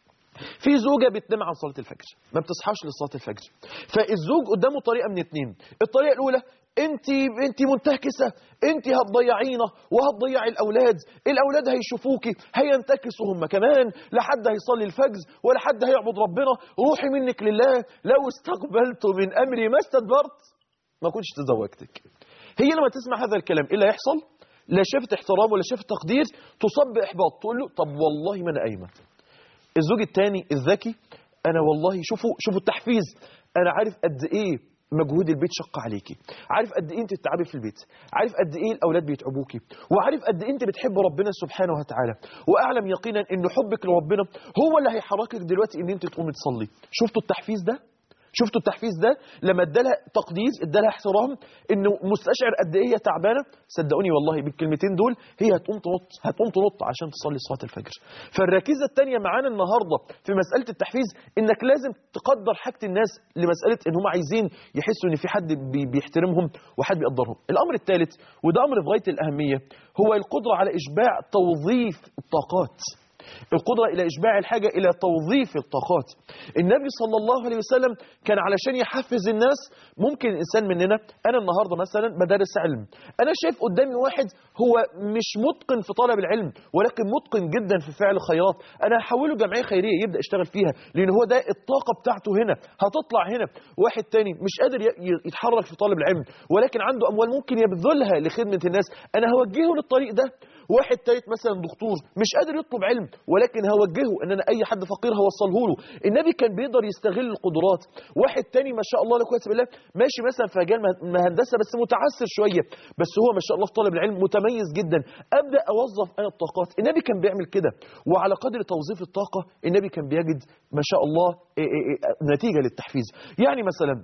B: في زوجة بتنام عن صلاة الفجر ما بتصحاش لصلاة الفجر فالزوج قدامه طريقة من اتنين الطريقة الأولى انت انت منتكسة انت هتضيعينا وهتضيعي الأولاد الأولاد هيشوفوكي هينتكسوا هم كمان لا حد هيصلي الفجر ولا حد هيعبد ربنا روحي منك لله لو استقبلت من أمري ما استدبرت ما كنتش تزوجتك هي لما تسمع هذا الكلام ايه اللي هيحصل لا شافت احترام ولا شافت تقدير تصب بإحباط تقول له طب والله ما أنا قايمة الزوج الثاني الذكي انا والله شوفوا شوفوا التحفيز انا عارف قد ايه مجهود البيت شق عليكي عارف قد ايه انت بتتعبي في البيت عارف قد ايه الاولاد بيتعبوكي وعارف قد ايه انت بتحب ربنا سبحانه وتعالى واعلم يقينا ان حبك لربنا هو اللي هيحركك دلوقتي ان انت تقومي تصلي شفتوا التحفيز ده شفتوا التحفيز ده لما ادالها تقديس ادالها احترام انه مستشعر قد ايه هي تعبانه صدقوني والله بالكلمتين دول هي هتقوم تنط هتقوم تنط عشان تصلي صلاه الفجر فالركيزه الثانيه معانا النهارده في مساله التحفيز انك لازم تقدر حاجه الناس لمساله ان هم عايزين يحسوا ان في حد بي- بيحترمهم وحد بيقدرهم الامر الثالث وده امر في غايه الاهميه هو القدره على اشباع توظيف الطاقات القدرة إلى إشباع الحاجة إلى توظيف الطاقات النبي صلى الله عليه وسلم كان علشان يحفز الناس ممكن إنسان مننا أنا النهاردة مثلا بدرس علم أنا شايف قدامي واحد هو مش متقن في طلب العلم ولكن متقن جدا في فعل الخيرات أنا هحوله جمعية خيرية يبدأ يشتغل فيها لأن هو ده الطاقة بتاعته هنا هتطلع هنا واحد تاني مش قادر ي- ي- يتحرك في طلب العلم ولكن عنده أموال ممكن يبذلها لخدمة الناس أنا هوجهه للطريق ده واحد تالت مثلا دكتور مش قادر يطلب علم ولكن هوجهه ان انا اي حد فقير هوصله له النبي كان بيقدر يستغل القدرات واحد تاني ما شاء الله لا قوه الا بالله ماشي مثلا في مجال مه- مهندسه بس متعثر شويه بس هو ما شاء الله في طالب العلم متميز جدا ابدا اوظف انا الطاقات النبي كان بيعمل كده وعلى قدر توظيف الطاقه النبي كان بيجد ما شاء الله إيه إيه إيه نتيجه للتحفيز يعني مثلا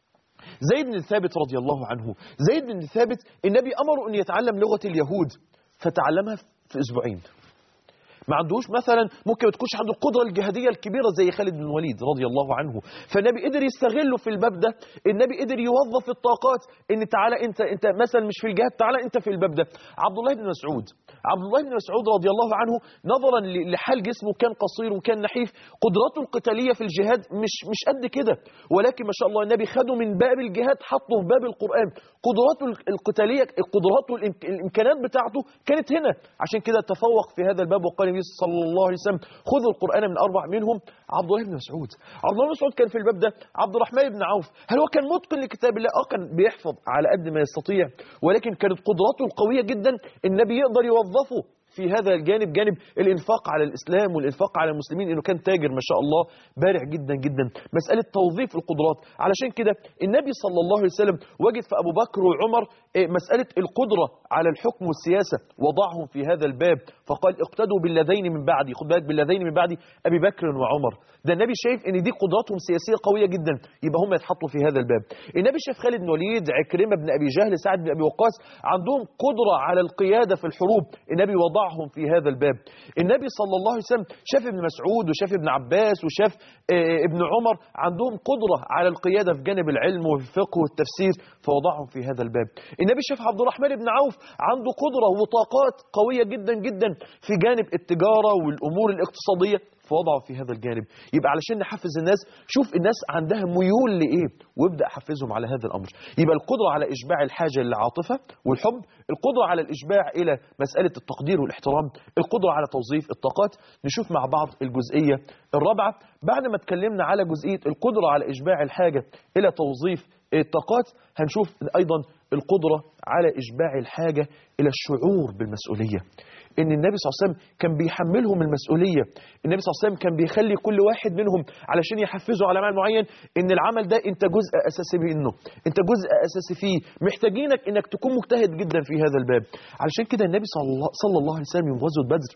B: زيد بن ثابت رضي الله عنه زيد بن ثابت النبي أمره أن يتعلم لغة اليهود فتعلمها في أسبوعين ما عندهوش مثلا ممكن ما تكونش عنده القدره الجهاديه الكبيره زي خالد بن الوليد رضي الله عنه فالنبي قدر يستغله في الباب ده النبي قدر يوظف الطاقات ان تعالى انت انت مثلا مش في الجهاد تعالى انت في الباب ده عبد الله بن مسعود عبد الله بن مسعود رضي الله عنه نظرا ل- لحال جسمه كان قصير وكان نحيف قدراته القتاليه في الجهاد مش مش قد كده ولكن ما شاء الله النبي خده من باب الجهاد حطه في باب القران قدراته ال- القتاليه قدراته الإمك- الامكانات بتاعته كانت هنا عشان كده تفوق في هذا الباب وقال النبي صلى الله عليه وسلم خذوا القران من اربع منهم عبد الله بن مسعود عبد الله بن مسعود كان في الباب ده عبد الرحمن بن عوف هل هو كان متقن لكتاب الله اه كان بيحفظ على قد ما يستطيع ولكن كانت قدراته القويه جدا النبي يقدر يوظفه في هذا الجانب جانب الانفاق على الاسلام والانفاق على المسلمين انه كان تاجر ما شاء الله بارع جدا جدا مساله توظيف القدرات علشان كده النبي صلى الله عليه وسلم وجد في ابو بكر وعمر إيه، مساله القدره على الحكم والسياسه وضعهم في هذا الباب فقال اقتدوا بالذين من بعدي خد بالك بالذين من بعدي ابي بكر وعمر ده النبي شايف ان دي قدراتهم سياسيه قويه جدا يبقى هم يتحطوا في هذا الباب النبي شاف خالد بن وليد عكرمه بن ابي جهل سعد بن ابي وقاص عندهم قدره على القياده في الحروب النبي وضعهم في هذا الباب النبي صلى الله عليه وسلم شاف ابن مسعود وشاف ابن عباس وشاف آه، ابن عمر عندهم قدره على القياده في جانب العلم والفقه والتفسير فوضعهم في هذا الباب النبي شاف عبد الرحمن بن عوف عنده قدره وطاقات قويه جدا جدا في جانب التجاره والامور الاقتصاديه فوضعه في هذا الجانب يبقى علشان نحفز الناس شوف الناس عندها ميول لايه وابدا احفزهم على هذا الامر يبقى القدره على اشباع الحاجه للعاطفه والحب القدره على الاشباع الى مساله التقدير والاحترام القدره على توظيف الطاقات نشوف مع بعض الجزئيه الرابعه بعد ما اتكلمنا على جزئيه القدره على اشباع الحاجه الى توظيف الطاقات هنشوف ايضا القدره على اشباع الحاجه الى الشعور بالمسؤوليه ان النبي صلى الله عليه وسلم كان بيحملهم المسؤوليه النبي صلى الله عليه وسلم كان بيخلي كل واحد منهم علشان يحفزه على عمل معين ان العمل ده انت جزء اساسي منه انت جزء اساسي فيه محتاجينك انك تكون مجتهد جدا في هذا الباب علشان كده النبي صلى الله, صلى الله عليه وسلم يوم غزوه بدر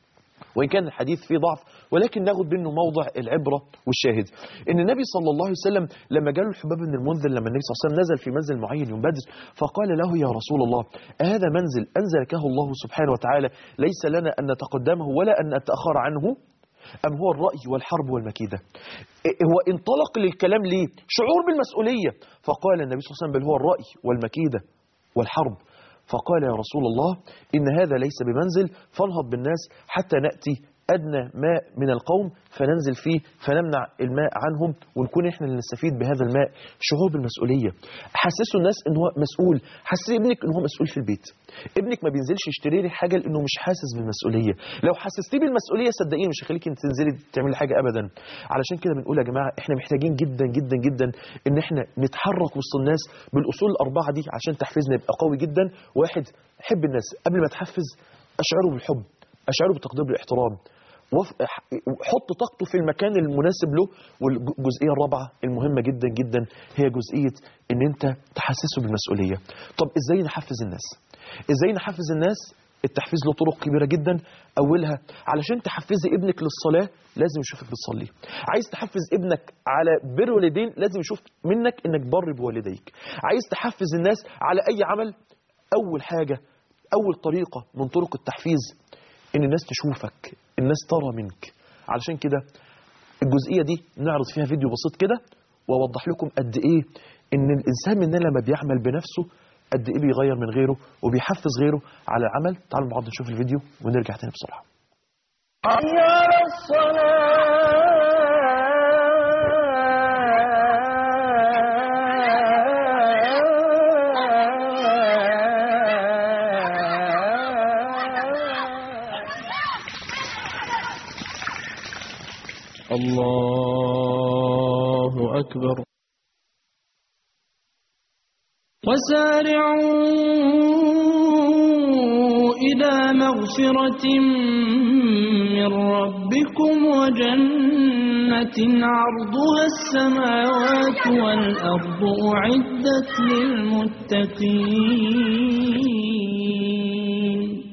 B: وإن كان الحديث فيه ضعف ولكن ناخد منه موضع العبرة والشاهد إن النبي صلى الله عليه وسلم لما جاء له الحباب بن المنذر لما النبي صلى الله عليه وسلم نزل في منزل معين يوم بدر فقال له يا رسول الله أهذا منزل أنزلكه الله سبحانه وتعالى ليس لنا أن نتقدمه ولا أن نتأخر عنه أم هو الرأي والحرب والمكيدة إيه هو انطلق للكلام ليه شعور بالمسؤولية فقال النبي صلى الله عليه وسلم بل هو الرأي والمكيدة والحرب فقال يا رسول الله إن هذا ليس بمنزل فانهض بالناس حتى نأتي أدنى ماء من القوم فننزل فيه فنمنع الماء عنهم ونكون إحنا اللي نستفيد بهذا الماء شعور بالمسؤولية حسسوا الناس إن هو مسؤول حسسي ابنك إن هو مسؤول في البيت ابنك ما بينزلش يشتري لي حاجة لأنه مش حاسس بالمسؤولية لو حسستيه بالمسؤولية صدقيني مش هيخليك انت تنزلي تعملي حاجة أبدا علشان كده بنقول يا جماعة إحنا محتاجين جدا جدا جدا إن إحنا نتحرك وسط الناس بالأصول الأربعة دي عشان تحفيزنا يبقى قوي جدا واحد حب الناس قبل ما تحفز أشعره بالحب أشعره بالتقدير بالاحترام وف- ح- حط طاقته في المكان المناسب له والجزئيه الرابعه المهمه جدا جدا هي جزئيه ان انت تحسسه بالمسؤوليه طب ازاي نحفز الناس ازاي نحفز الناس التحفيز له طرق كبيره جدا اولها علشان تحفزي ابنك للصلاه لازم يشوفك بتصلي عايز تحفز ابنك على بر والدين لازم يشوف منك انك بر بوالديك عايز تحفز الناس على اي عمل اول حاجه اول طريقه من طرق التحفيز ان الناس تشوفك الناس ترى منك علشان كده الجزئيه دي نعرض فيها فيديو بسيط كده واوضح لكم قد ايه ان الانسان مننا لما بيعمل بنفسه قد ايه بيغير من غيره وبيحفز غيره على العمل تعالوا مع بعض نشوف الفيديو ونرجع تاني بسرعه
C: حي على الصلاة
D: الله أكبر
A: وسارعوا إلى مغفرة من ربكم وجنة عرضها السماوات والأرض أعدت للمتقين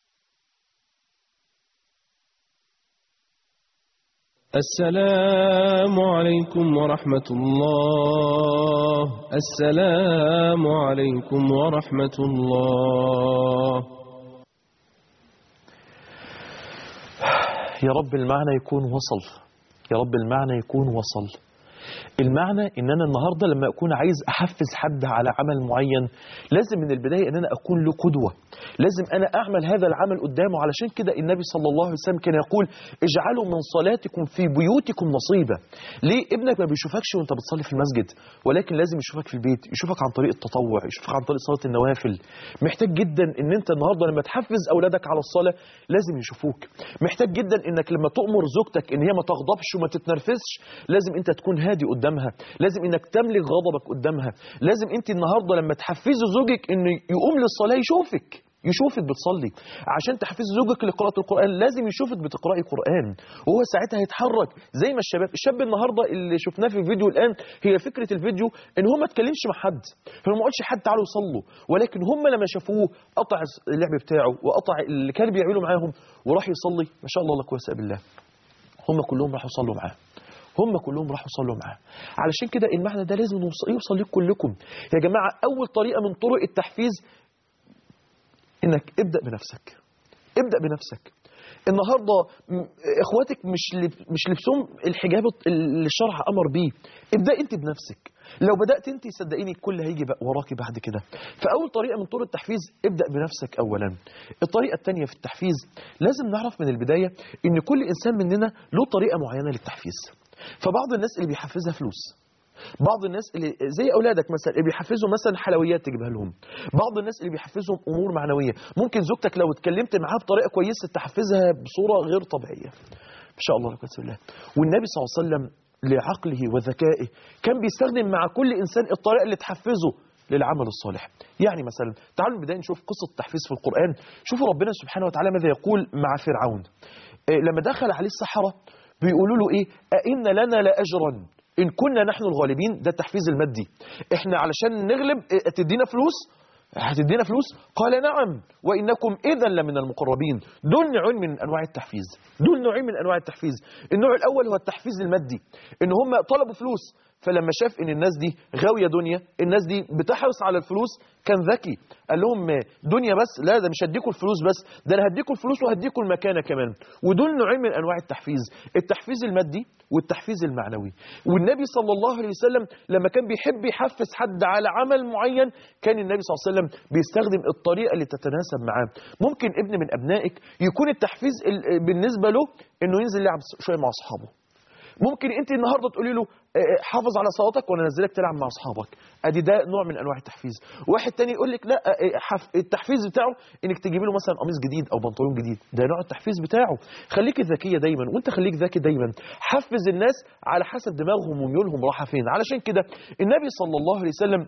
D: السلام عليكم ورحمة الله السلام عليكم ورحمة الله
B: يا رب المعنى يكون وصل يا رب المعنى يكون وصل المعنى ان انا النهارده لما اكون عايز احفز حد على عمل معين لازم من البدايه ان انا اكون له قدوه لازم انا اعمل هذا العمل قدامه علشان كده النبي صلى الله عليه وسلم كان يقول اجعلوا من صلاتكم في بيوتكم نصيبا ليه ابنك ما بيشوفكش وانت بتصلي في المسجد ولكن لازم يشوفك في البيت يشوفك عن طريق التطوع يشوفك عن طريق صلاه النوافل محتاج جدا ان انت النهارده لما تحفز اولادك على الصلاه لازم يشوفوك محتاج جدا انك لما تؤمر زوجتك ان هي ما تغضبش وما تتنرفزش لازم انت تكون هادي قدامها لازم انك تملك غضبك قدامها لازم انت النهارده لما تحفزي زوجك انه يقوم للصلاه يشوفك يشوفك بتصلي عشان تحفزي زوجك لقراءة القرآن لازم يشوفك بتقرأي قرآن وهو ساعتها هيتحرك زي ما الشباب الشاب النهارده اللي شفناه في الفيديو الآن هي فكرة الفيديو ان هو ما اتكلمش مع حد هو ما قالش حد تعالوا صلوا ولكن هم لما شافوه قطع اللعب بتاعه وقطع اللي كان بيعمله معاهم وراح يصلي ما شاء الله لا قوة إلا بالله هم كلهم راحوا يصلوا معاه هم كلهم راحوا صلوا معاه علشان كده المعنى ده لازم يوصل- يوصل لكم كلكم يا جماعة أول طريقة من طرق التحفيز إنك ابدأ بنفسك ابدأ بنفسك النهارده م- اخواتك مش لب- مش لبسهم الحجاب اللي الشرع امر بيه ابدا انت بنفسك لو بدات انت صدقيني الكل هيجي بقى وراكي بعد كده فاول طريقه من طرق التحفيز ابدا بنفسك اولا الطريقه الثانيه في التحفيز لازم نعرف من البدايه ان كل انسان مننا له طريقه معينه للتحفيز فبعض الناس اللي بيحفزها فلوس بعض الناس اللي زي اولادك مثلا اللي بيحفزوا مثلا حلويات تجيبها لهم بعض الناس اللي بيحفزهم امور معنويه ممكن زوجتك لو اتكلمت معاها بطريقه كويسه تحفزها بصوره غير طبيعيه ما شاء الله لا قوه الا بالله والنبي صلى الله عليه وسلم لعقله وذكائه كان بيستخدم مع كل انسان الطريقه اللي تحفزه للعمل الصالح يعني مثلا تعالوا من البدايه نشوف قصه تحفيز في القران شوفوا ربنا سبحانه وتعالى ماذا يقول مع فرعون إيه، لما دخل عليه السحره بيقولوا له ايه أئن لنا لاجرا ان كنا نحن الغالبين ده التحفيز المادي احنا علشان نغلب إيه، تدينا فلوس هتدينا فلوس قال نعم وانكم اذا لمن المقربين دول نوعين من انواع التحفيز دول نوعين من انواع التحفيز النوع الاول هو التحفيز المادي ان هم طلبوا فلوس فلما شاف ان الناس دي غاويه دنيا الناس دي بتحرص على الفلوس كان ذكي قال لهم دنيا بس لا ده مش هديكم الفلوس بس ده انا هديكم الفلوس وهديكم المكانه كمان ودول نوعين من انواع التحفيز التحفيز المادي والتحفيز المعنوي والنبي صلى الله عليه وسلم لما كان بيحب يحفز حد على عمل معين كان النبي صلى الله عليه وسلم بيستخدم الطريقه اللي تتناسب معاه ممكن ابن من ابنائك يكون التحفيز ال- بالنسبه له انه ينزل يلعب شويه مع اصحابه ممكن انت النهارده تقولي له آه، حافظ على صلاتك وانا انزلك تلعب مع اصحابك ادي ده نوع من انواع التحفيز واحد تاني يقول لك لا آه، حف... التحفيز بتاعه انك تجيبي له مثلا قميص جديد او بنطلون جديد ده نوع التحفيز بتاعه خليكي ذكيه دايما وانت خليك ذكي دايما حفز الناس على حسب دماغهم وميولهم رايحه فين علشان كده النبي صلى الله عليه وسلم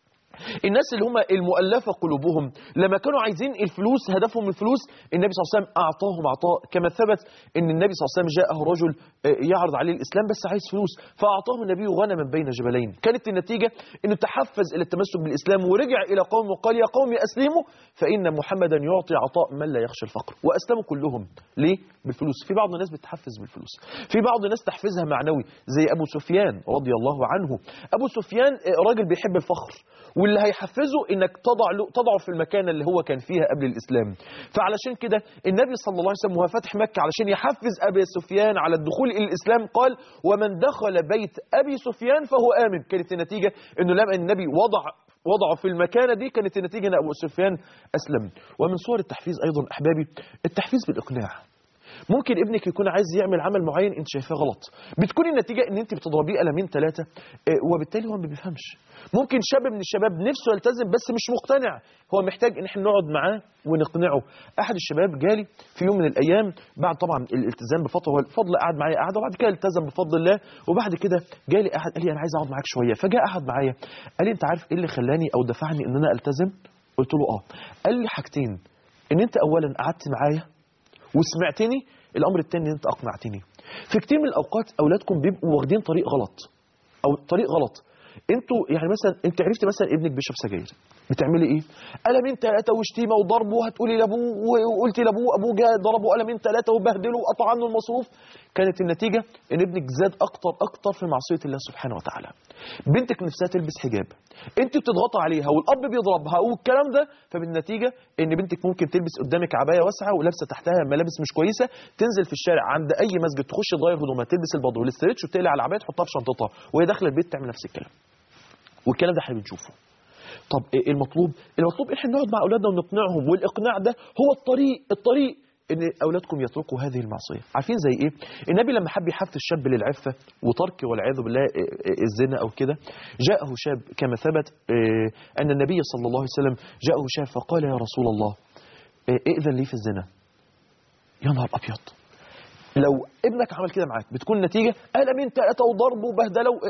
B: الناس اللي هم المؤلفة قلوبهم لما كانوا عايزين الفلوس هدفهم الفلوس النبي صلى الله عليه وسلم أعطاهم عطاء كما ثبت أن النبي صلى الله عليه وسلم جاءه رجل آه، يعرض عليه الإسلام بس عايز فلوس فأعطاه النبي غنما بين جبلين كانت النتيجة أنه تحفز إلى التمسك بالإسلام ورجع إلى قوم وقال يا قوم أسلموا فإن محمدا يعطي عطاء من لا يخشى الفقر وأسلموا كلهم ليه؟ بالفلوس في بعض الناس بتحفز بالفلوس في بعض الناس تحفزها معنوي زي أبو سفيان رضي الله عنه أبو سفيان آه، راجل بيحب الفخر واللي هيحفزه انك تضع له تضعه في المكانه اللي هو كان فيها قبل الاسلام فعلشان كده النبي صلى الله عليه وسلم وهو فاتح مكه علشان يحفز ابي سفيان على الدخول الى الاسلام قال ومن دخل بيت ابي سفيان فهو امن كانت النتيجه انه لما النبي وضع وضعه في المكانه دي كانت النتيجه ان ابو سفيان اسلم ومن صور التحفيز ايضا احبابي التحفيز بالاقناع ممكن ابنك يكون عايز يعمل عمل معين انت شايفاه غلط بتكون النتيجه ان انت بتضربيه قلمين ثلاثه وبالتالي هو ما بيفهمش ممكن شاب من الشباب نفسه يلتزم بس مش مقتنع هو محتاج ان احنا نقعد معاه ونقنعه احد الشباب جالي في يوم من الايام بعد طبعا الالتزام بفتره هو الفضل قعد معايا قعده وبعد كده التزم بفضل الله وبعد كده جالي احد قال لي انا عايز اقعد معاك شويه فجاء قعد معايا قال لي انت عارف ايه اللي خلاني او دفعني ان انا التزم قلت له اه قال لي حاجتين ان انت اولا قعدت معايا وسمعتني الامر الثاني ان انت اقنعتني في كتير من الاوقات اولادكم بيبقوا واخدين طريق غلط او طريق غلط انتوا يعني مثلا انت عرفت مثلا ابنك بيشرب سجاير بتعملي ايه قلمين ثلاثه وشتيمه وضرب وهتقولي لابوه وقلتي لابوه ابوه جه ضربه قلمين ثلاثه وبهدله وقطع عنه المصروف كانت النتيجه ان ابنك زاد اكتر اكتر في معصيه الله سبحانه وتعالى بنتك نفسها تلبس حجاب انت بتضغطي عليها والاب بيضربها والكلام ده فبالنتيجه ان بنتك ممكن تلبس قدامك عبايه واسعه ولابسه تحتها ملابس مش كويسه تنزل في الشارع عند اي مسجد تخش تغير هدومها تلبس البدر والاسترتش وتقلع على العبايه تحطها في شنطتها وهي داخله البيت تعمل نفس الكلام والكلام ده احنا بنشوفه طب إيه المطلوب المطلوب احنا نقعد مع اولادنا ونقنعهم والاقناع ده هو الطريق الطريق ان اولادكم يتركوا هذه المعصيه عارفين زي ايه النبي لما حب يحفز الشاب للعفه وترك والعياذ بالله إيه إيه الزنا او كده جاءه شاب كما ثبت إيه ان النبي صلى الله عليه وسلم جاءه شاب فقال يا رسول الله إيه ائذن لي في الزنا يا نهار ابيض لو ابنك عمل كده معاك بتكون النتيجه قلمين ثلاثه وضرب وبهدله و...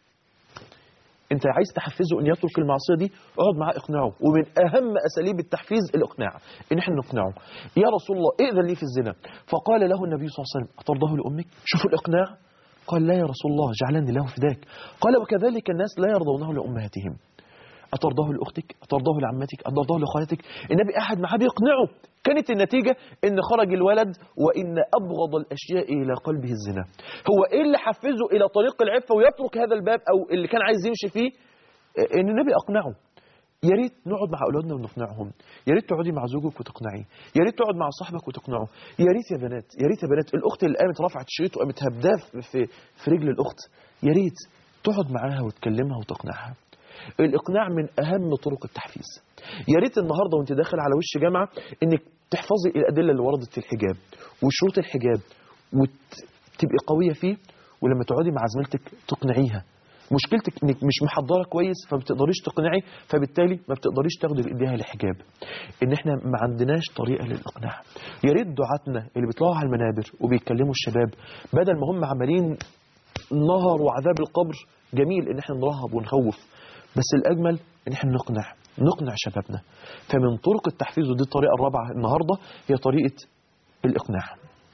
B: انت عايز تحفزه ان يترك المعصيه دي اقعد معاه اقنعه ومن اهم اساليب التحفيز الاقناع ان احنا نقنعه يا رسول الله ائذن لي في الزنا فقال له النبي صلى الله عليه وسلم اترضاه لامك شوفوا الاقناع قال لا يا رسول الله جعلني الله فداك قال وكذلك الناس لا يرضونه لامهاتهم أترضاه لأختك أترضاه لعمتك أترضاه لخالتك النبي قعد معاه بيقنعه كانت النتيجة إن خرج الولد وإن أبغض الأشياء إلى قلبه الزنا هو إيه اللي حفزه إلى طريق العفة ويترك هذا الباب أو اللي كان عايز يمشي فيه إن النبي أقنعه يا ريت نقعد مع اولادنا ونقنعهم يا ريت تقعدي مع زوجك وتقنعيه يا ريت تقعد مع صاحبك وتقنعه يا ريت يا بنات يا ريت يا بنات الاخت اللي قامت رفعت الشريط وقامت هبداه في في رجل الاخت يا ريت تقعد معاها وتكلمها وتقنعها الاقناع من اهم طرق التحفيز يا ريت النهارده وانت داخل على وش جامعه انك تحفظي الادله اللي وردت في الحجاب وشروط الحجاب وتبقي قويه فيه ولما تقعدي مع زميلتك تقنعيها مشكلتك انك مش محضره كويس فما بتقدريش تقنعي فبالتالي ما بتقدريش تاخدي في ايديها الحجاب ان احنا ما عندناش طريقه للاقناع يا ريت دعاتنا اللي بيطلعوا على المنابر وبيتكلموا الشباب بدل ما هم عمالين نهر وعذاب القبر جميل ان احنا نرهب ونخوف بس الاجمل ان احنا نقنع نقنع شبابنا فمن طرق التحفيز ودي الطريقه الرابعه النهارده هي طريقه الاقناع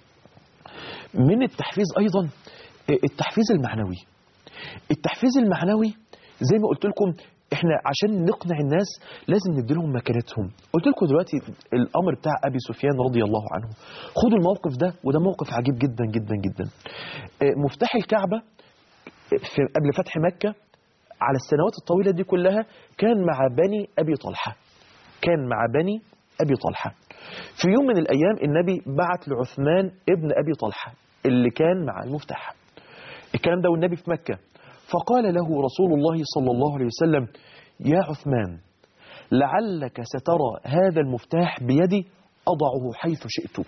B: من التحفيز ايضا التحفيز المعنوي التحفيز المعنوي زي ما قلت لكم احنا عشان نقنع الناس لازم ندي لهم مكانتهم قلت لكم دلوقتي الامر بتاع ابي سفيان رضي الله عنه خدوا الموقف ده وده موقف عجيب جدا جدا جدا مفتاح الكعبه في قبل فتح مكه على السنوات الطويله دي كلها كان مع بني ابي طلحه كان مع بني ابي طلحه في يوم من الايام النبي بعت لعثمان ابن ابي طلحه اللي كان مع المفتاح الكلام ده والنبي في مكة فقال له رسول الله صلى الله عليه وسلم يا عثمان لعلك سترى هذا المفتاح بيدي أضعه حيث شئت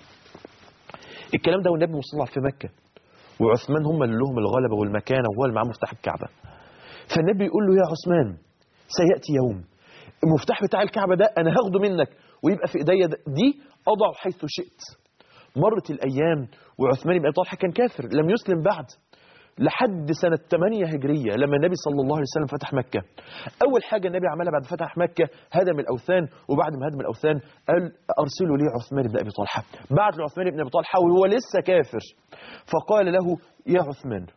B: الكلام ده والنبي مصطلح في مكة وعثمان هم اللي لهم الغلبة والمكانة وهو اللي معاه مفتاح الكعبة فالنبي يقول له يا عثمان سيأتي يوم المفتاح بتاع الكعبة ده أنا هاخده منك ويبقى في إيديا دي أضعه حيث شئت مرت الأيام وعثمان بن طلحة كان كافر لم يسلم بعد لحد سنة 8 هجرية لما النبي صلى الله عليه وسلم فتح مكة أول حاجة النبي عملها بعد فتح مكة هدم الأوثان وبعد ما هدم الأوثان قال أرسلوا لي عثمان بن أبي طلحة بعت لعثمان بن أبي طلحة وهو لسه كافر فقال له يا عثمان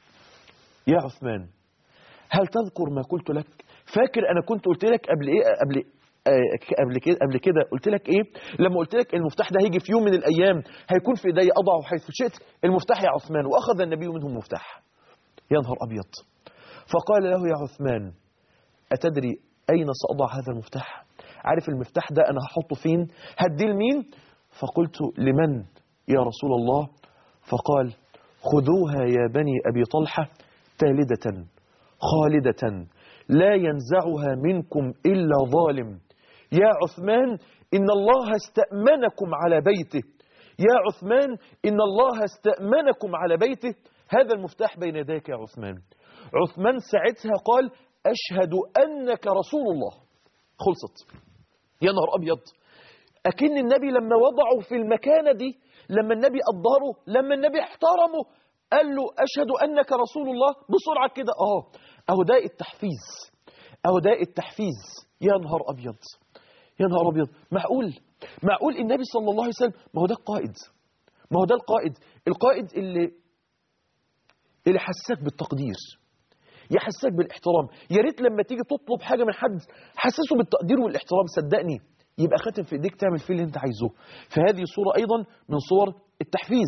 B: يا عثمان هل تذكر ما قلت لك فاكر أنا كنت قلت لك قبل إيه قبل قبل كده قبل كده قلت لك ايه لما قلت لك المفتاح ده هيجي في يوم من الايام هيكون في ايدي اضعه حيث شئت المفتاح يا عثمان واخذ النبي منه المفتاح يا نهار ابيض فقال له يا عثمان اتدري اين ساضع هذا المفتاح عارف المفتاح ده انا هحطه فين هديه لمين فقلت لمن يا رسول الله فقال خذوها يا بني ابي طلحه تالده خالده لا ينزعها منكم الا ظالم يا عثمان إن الله استأمنكم على بيته يا عثمان إن الله استأمنكم على بيته هذا المفتاح بين يديك يا عثمان عثمان ساعتها قال أشهد أنك رسول الله خلصت يا نهار أبيض أكن النبي لما وضعه في المكانة دي لما النبي قدره لما النبي احترمه قال له أشهد أنك رسول الله بسرعة كده آه أهو ده التحفيز أهو ده التحفيز يا نهار أبيض يا نهار ابيض معقول معقول النبي صلى الله عليه وسلم ما هو ده القائد ما هو ده القائد القائد اللي اللي حسسك بالتقدير يحسسك بالاحترام يا ريت لما تيجي تطلب حاجه من حد حسسه بالتقدير والاحترام صدقني يبقى خاتم في ايديك تعمل فيه اللي انت عايزه فهذه صوره ايضا من صور التحفيز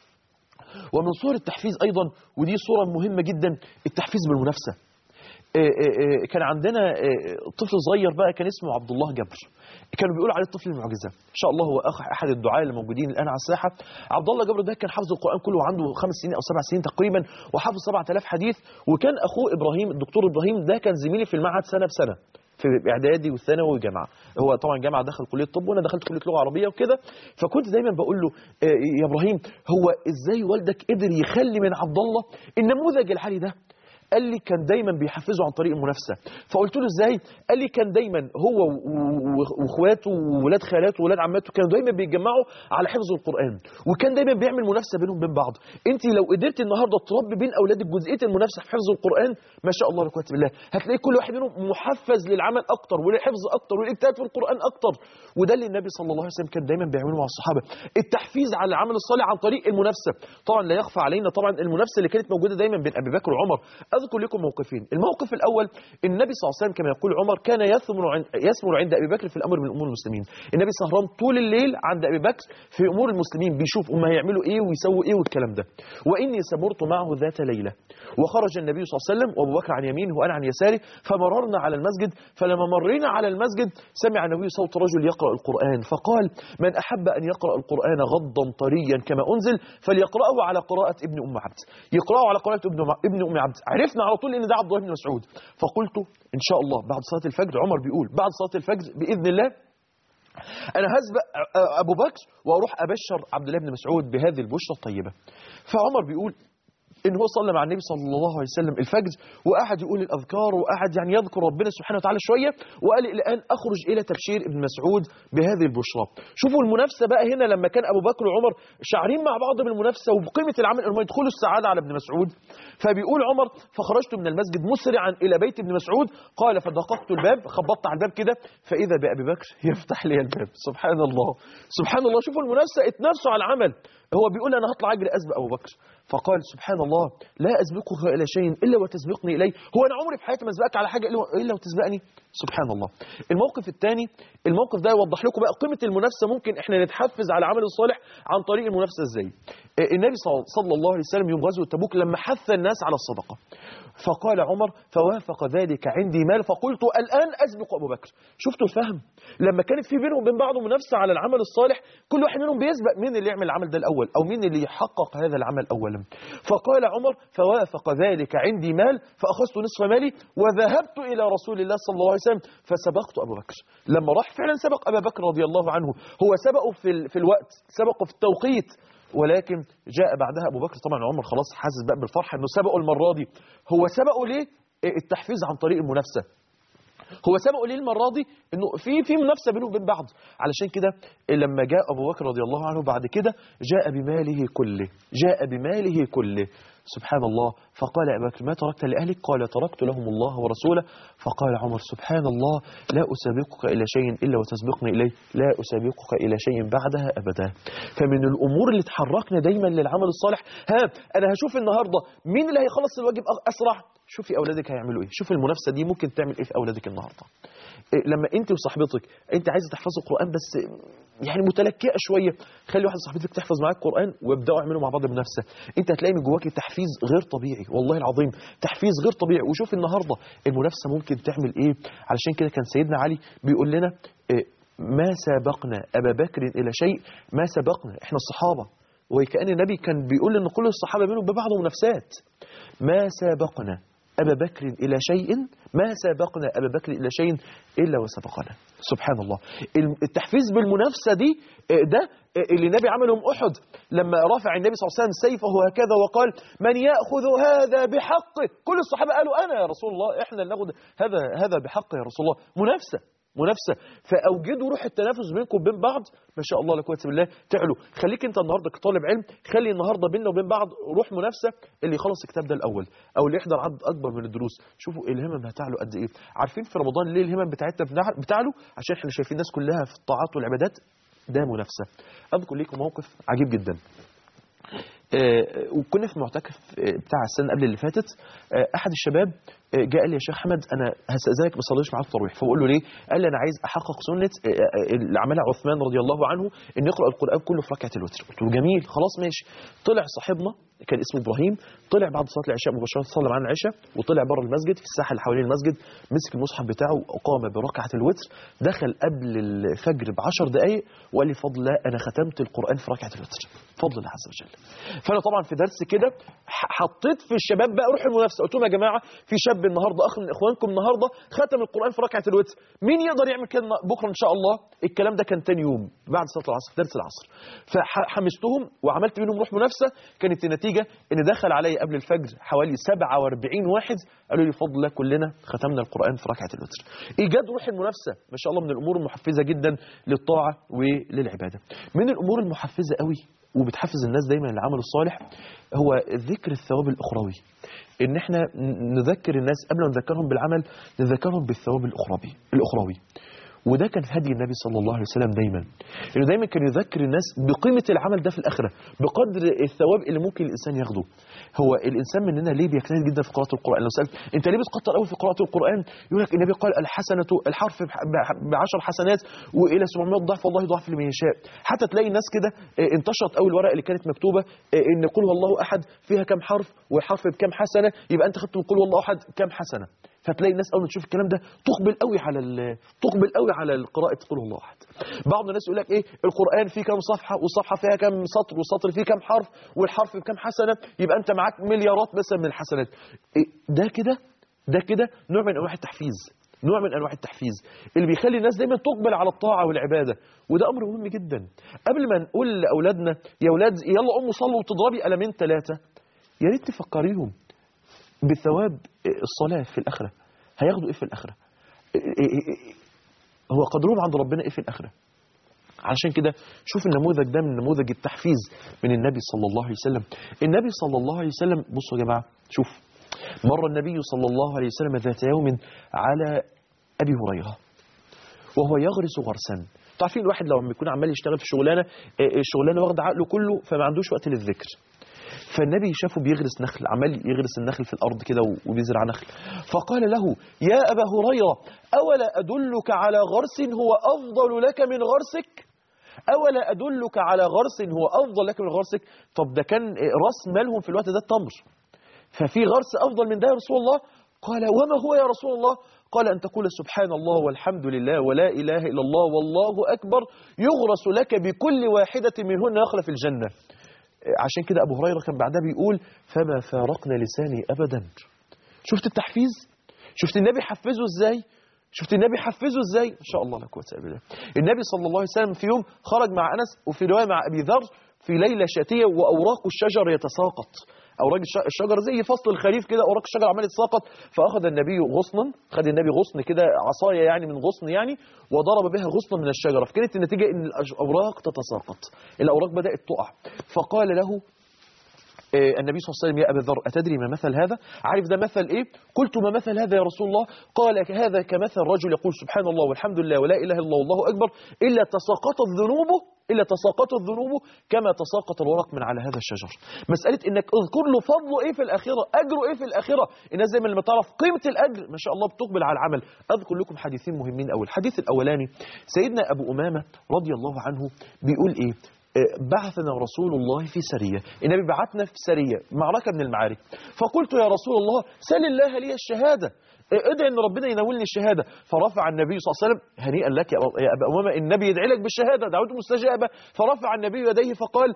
B: ومن صور التحفيز ايضا ودي صوره مهمه جدا التحفيز بالمنافسه آه، آه، آه، كان عندنا آه، طفل صغير بقى كان اسمه عبد الله جبر كانوا بيقولوا عليه الطفل المعجزه ان شاء الله هو اخ احد الدعاء اللي موجودين الان على الساحه عبد الله جبر ده كان حافظ القران كله وعنده خمس سنين او سبع سنين تقريبا وحافظ 7000 حديث وكان اخوه ابراهيم الدكتور ابراهيم ده كان زميلي في المعهد سنه بسنه في اعدادي والثانوي والجامعه هو طبعا جامعه دخل كليه طب وانا دخلت كليه لغه عربيه وكده فكنت دايما بقول له آه، يا ابراهيم هو ازاي والدك قدر يخلي من عبد الله النموذج العالي ده قال لي كان دايما بيحفزه عن طريق المنافسه فقلت له ازاي قال لي كان دايما هو و- و- واخواته وولاد خالاته وولاد عماته كانوا دايما بيتجمعوا على حفظ القران وكان دايما بيعمل منافسه بينهم وبين بعض انت لو قدرت النهارده تربي بين اولادك جزئيه المنافسه في حفظ القران ما شاء الله لا قوه الا بالله هتلاقي كل واحد منهم محفز للعمل اكتر وللحفظ اكتر والاجتهاد في القران اكتر وده اللي النبي صلى الله عليه وسلم كان دايما بيعمله مع الصحابه التحفيز على العمل الصالح عن طريق المنافسه طبعا لا يخفى علينا طبعا المنافسه اللي كانت موجوده دايما بين ابي بكر وعمر اذكر لكم موقفين الموقف الاول النبي صلى الله عليه وسلم كما يقول عمر كان يثمر عند يثمر عند ابي بكر في الامر من امور المسلمين النبي سهران طول الليل عند ابي بكر في امور المسلمين بيشوف هم هيعملوا ايه ويسووا ايه والكلام ده واني سمرت معه ذات ليله وخرج النبي صلى الله عليه وسلم وابو بكر عن يمينه وانا عن يساره فمررنا على المسجد فلما مرينا على المسجد سمع النبي صوت رجل يقرا القران فقال من احب ان يقرا القران غضا طريا كما انزل فليقراه على قراءه ابن ام عبد يقراه على قراءه ابن ابن ام عبد عرفنا على طول ان ده عبد الله بن مسعود فقلت ان شاء الله بعد صلاه الفجر عمر بيقول بعد صلاه الفجر باذن الله انا هسبق ابو بكر واروح ابشر عبد الله بن مسعود بهذه البشرى الطيبه فعمر بيقول ان هو صلى مع النبي صلى الله عليه وسلم الفجر وقعد يقول الاذكار وقعد يعني يذكر ربنا سبحانه وتعالى شويه وقال الان اخرج الى تبشير ابن مسعود بهذه البشرى شوفوا المنافسه بقى هنا لما كان ابو بكر وعمر شاعرين مع بعض بالمنافسه وبقيمه العمل انهم يدخلوا السعاده على ابن مسعود فبيقول عمر فخرجت من المسجد مسرعا الى بيت ابن مسعود قال فدققت الباب خبطت على الباب كده فاذا بابي بكر يفتح لي الباب سبحان الله سبحان الله شوفوا المنافسه اتنافسوا على العمل هو بيقول انا هطلع اجري اسبق ابو بكر فقال سبحان الله لا اسبقك الى شيء الا وتسبقني اليه هو انا عمري في حياتي ما اسبقك على حاجه إلا- الا وتسبقني سبحان الله الموقف الثاني الموقف ده يوضح لكم بقى قيمه المنافسه ممكن احنا نتحفز على العمل الصالح عن طريق المنافسه ازاي آه، النبي صلى- صلى الله عليه وسلم يوم غزوه تبوك لما حث الناس على الصدقه فقال عمر فوافق ذلك عندي مال فقلت الان اسبق ابو بكر شفتوا الفهم لما كانت في بينهم وبين بعض منافسه على العمل الصالح كل واحد منهم بيسبق مين اللي يعمل العمل ده الاول او مين اللي يحقق هذا العمل اولا فقال عمر فوافق ذلك عندي مال فاخذت نصف مالي وذهبت الى رسول الله صلى الله عليه وسلم فسبقت ابو بكر لما راح فعلا سبق ابا بكر رضي الله عنه هو سبقه في ال- في الوقت سبقه في التوقيت ولكن جاء بعدها ابو بكر طبعا عمر خلاص حاسس بقى بالفرحه انه سبقه المره دي هو سبقه ليه التحفيز عن طريق المنافسه هو سبقه ليه المره دي انه في في منافسه بينهم وبين بعض علشان كده لما جاء ابو بكر رضي الله عنه بعد كده جاء بماله كله جاء بماله كله سبحان الله فقال ابو بكر ما تركت لاهلك قال تركت لهم الله ورسوله فقال عمر سبحان الله لا اسابقك الى شيء الا وتسبقني اليه لا اسابقك الى شيء بعدها ابدا فمن الامور اللي تحركنا دايما للعمل الصالح ها انا هشوف النهارده مين اللي هيخلص الواجب أ- اسرع شوفي اولادك هيعملوا ايه شوفي المنافسه دي ممكن تعمل ايه في اولادك النهارده إيه لما انت وصاحبتك انت عايزه تحفظي القران بس يعني متلكئه شويه خلي واحده صاحبتك تحفظ معاك القران وابداوا اعملوا مع بعض المنافسه انت هتلاقي من جواكي تحفيز غير طبيعي والله العظيم تحفيز غير طبيعي وشوف النهارده المنافسه ممكن تعمل ايه علشان كده كان سيدنا علي بيقول لنا إيه ما سابقنا ابا بكر الى شيء ما سبقنا احنا الصحابه وكأن النبي كان بيقول ان كل الصحابه بينهم ببعض منافسات ما سابقنا أبا بكر إلى شيء ما سابقنا أبا بكر إلى شيء إلا وسبقنا سبحان الله التحفيز بالمنافسة دي آه، ده آه، اللي النبي عمله يوم أحد لما رفع النبي صلى الله عليه وسلم سيفه هكذا وقال من يأخذ هذا بحقه كل الصحابة قالوا أنا يا رسول الله إحنا اللي ناخد هذا هذا بحقه يا رسول الله منافسة منافسه فاوجدوا روح التنافس بينكم وبين بعض ما شاء الله لا قوه الا بالله تعلوا خليك انت النهارده كطالب علم خلي النهارده بيننا وبين بعض روح منافسه اللي يخلص الكتاب ده الاول او اللي يحضر عدد اكبر من الدروس شوفوا الهمم هتعلو قد ايه عارفين في رمضان ليه الهمم بتاعتنا بنع- بتعلو عشان احنا شايفين الناس كلها في الطاعات والعبادات ده منافسه اذكر لكم موقف عجيب جدا آه، وكنا في معتكف آه، بتاع السنه قبل اللي فاتت آه، احد الشباب آه، جاء قال لي يا شيخ احمد انا هستاذنك ما تصليش معاك التراويح فبقول له ليه؟ قال لي انا عايز احقق سنه آه، آه، اللي عملها عثمان رضي الله عنه ان يقرا القران كله في ركعه الوتر قلت له جميل خلاص ماشي طلع صاحبنا كان اسمه ابراهيم طلع بعد صلاه العشاء مباشره صلى معانا العشاء وطلع بره المسجد في الساحه اللي حوالين المسجد مسك المصحف بتاعه وقام بركعه الوتر دخل قبل الفجر ب 10 دقائق وقال لي فضل الله انا ختمت القران في ركعه الوتر فضل الله عز وجل فانا طبعا في درس كده ح- حطيت في الشباب بقى روح المنافسه قلت لهم يا جماعه في شاب النهارده اخ من اخوانكم النهارده ختم القران في ركعه الوتر مين يقدر يعمل كده بكره ان شاء الله الكلام ده كان تاني يوم بعد صلاه العصر في درس العصر فحمستهم وعملت بينهم روح منافسه كانت النتيجه ان دخل علي قبل الفجر حوالي 47 واحد قالوا لي بفضل الله كلنا ختمنا القران في ركعه الوتر ايجاد روح المنافسه ما شاء الله من الامور المحفزه جدا للطاعه وللعباده من الامور المحفزه قوي وبتحفز الناس دايما للعمل الصالح هو ذكر الثواب الاخروي ان احنا ن- نذكر الناس قبل ما نذكرهم بالعمل نذكرهم بالثواب الاخروي الاخروي وده كان هدي النبي صلى الله عليه وسلم دايما انه دايما كان يذكر الناس بقيمه العمل ده في الاخره بقدر الثواب اللي ممكن الانسان ياخده هو الانسان مننا ليه بيجتهد جدا في قراءه القران لو سالت انت ليه بتكتر قوي في قراءه القران يقول لك النبي قال الحسنه الحرف ب 10 حسنات والى 700 ضعف والله يضاعف لمن يشاء حتى تلاقي الناس كده آه، انتشرت قوي الورقه اللي كانت مكتوبه آه، ان قل هو الله احد فيها كام حرف والحرف بكام حسنه يبقى انت خدت من قل هو الله احد كام حسنه فتلاقي الناس اول ما تشوف الكلام ده تقبل قوي على ال- تقبل قوي على قراءه قل هو الله احد بعض الناس يقول لك ايه القران فيه كام صفحه والصفحه فيها كام سطر والسطر فيه كام حرف والحرف بكام حسنه يبقى انت معاك مليارات مثلا من الحسنات إيه ده كده ده كده نوع من انواع التحفيز نوع من انواع التحفيز اللي بيخلي الناس دايما تقبل على الطاعه والعباده وده امر مهم جدا قبل ما نقول لاولادنا يا اولاد يلا قوموا صلوا وتضربي قلمين ثلاثه يا ريت تفكريهم بثواب الصلاة في الآخرة هياخدوا إيه في الآخرة هو قدرهم عند ربنا إيه في الآخرة علشان كده شوف النموذج ده من نموذج التحفيز من النبي صلى الله عليه وسلم النبي صلى الله عليه وسلم بصوا يا جماعة شوف مر النبي صلى الله عليه وسلم ذات يوم على أبي هريرة وهو يغرس غرسا تعرفين الواحد لو لما يكون عمال يشتغل في شغلانه آه، الشغلانه واخده عقله كله فما عندوش وقت للذكر فالنبي شافه بيغرس نخل عمال يغرس النخل في الارض كده وبيزرع نخل فقال له يا ابا هريره اولا ادلك على غرس هو افضل لك من غرسك اولا ادلك على غرس هو افضل لك من غرسك طب ده كان راس مالهم في الوقت ده التمر ففي غرس افضل من ده يا رسول الله قال وما هو يا رسول الله قال ان تقول سبحان الله والحمد لله ولا اله الا الله والله اكبر يغرس لك بكل واحده منهن نخله في الجنه عشان كده ابو هريره كان بعدها بيقول فما فارقنا لساني ابدا شفت التحفيز شفت النبي حفزه ازاي شفت النبي حفزه ازاي ان شاء الله لا قوه الا بالله النبي صلى الله عليه وسلم في يوم خرج مع انس وفي روايه مع ابي ذر في ليله شتيه واوراق الشجر يتساقط اوراق الش- الشجر زي فصل الخريف كده اوراق الشجر عماله تتساقط فاخذ النبي غصنا خد النبي غصن كده عصايه يعني من غصن يعني وضرب بها غصنا من الشجره فكانت النتيجه ان الاوراق تتساقط الاوراق بدات تقع فقال له آه، النبي صلى الله عليه وسلم يا أبا ذر أتدري ما مثل هذا عارف ده مثل إيه قلت ما مثل هذا يا رسول الله قال هذا كمثل رجل يقول سبحان الله والحمد لله ولا إله إلا الله والله أكبر إلا تساقطت ذنوبه إلا تساقطت ذنوبه كما تساقط الورق من على هذا الشجر مسألة إنك اذكر له فضله إيه في الآخرة أجره إيه في الآخرة الناس زي ما لما تعرف قيمة الأجر ما شاء الله بتقبل على العمل أذكر لكم حديثين مهمين أول الحديث الأولاني سيدنا أبو أمامة رضي الله عنه بيقول إيه بعثنا رسول الله في سرية النبي بعثنا في سرية معركة من المعارك فقلت يا رسول الله سل الله لي الشهادة ادعي ان ربنا ينولني الشهاده فرفع النبي صلى الله عليه وسلم هنيئا لك يا أبا- يا ابا امامه النبي يدعي لك بالشهاده دعوته مستجابه فرفع النبي يديه فقال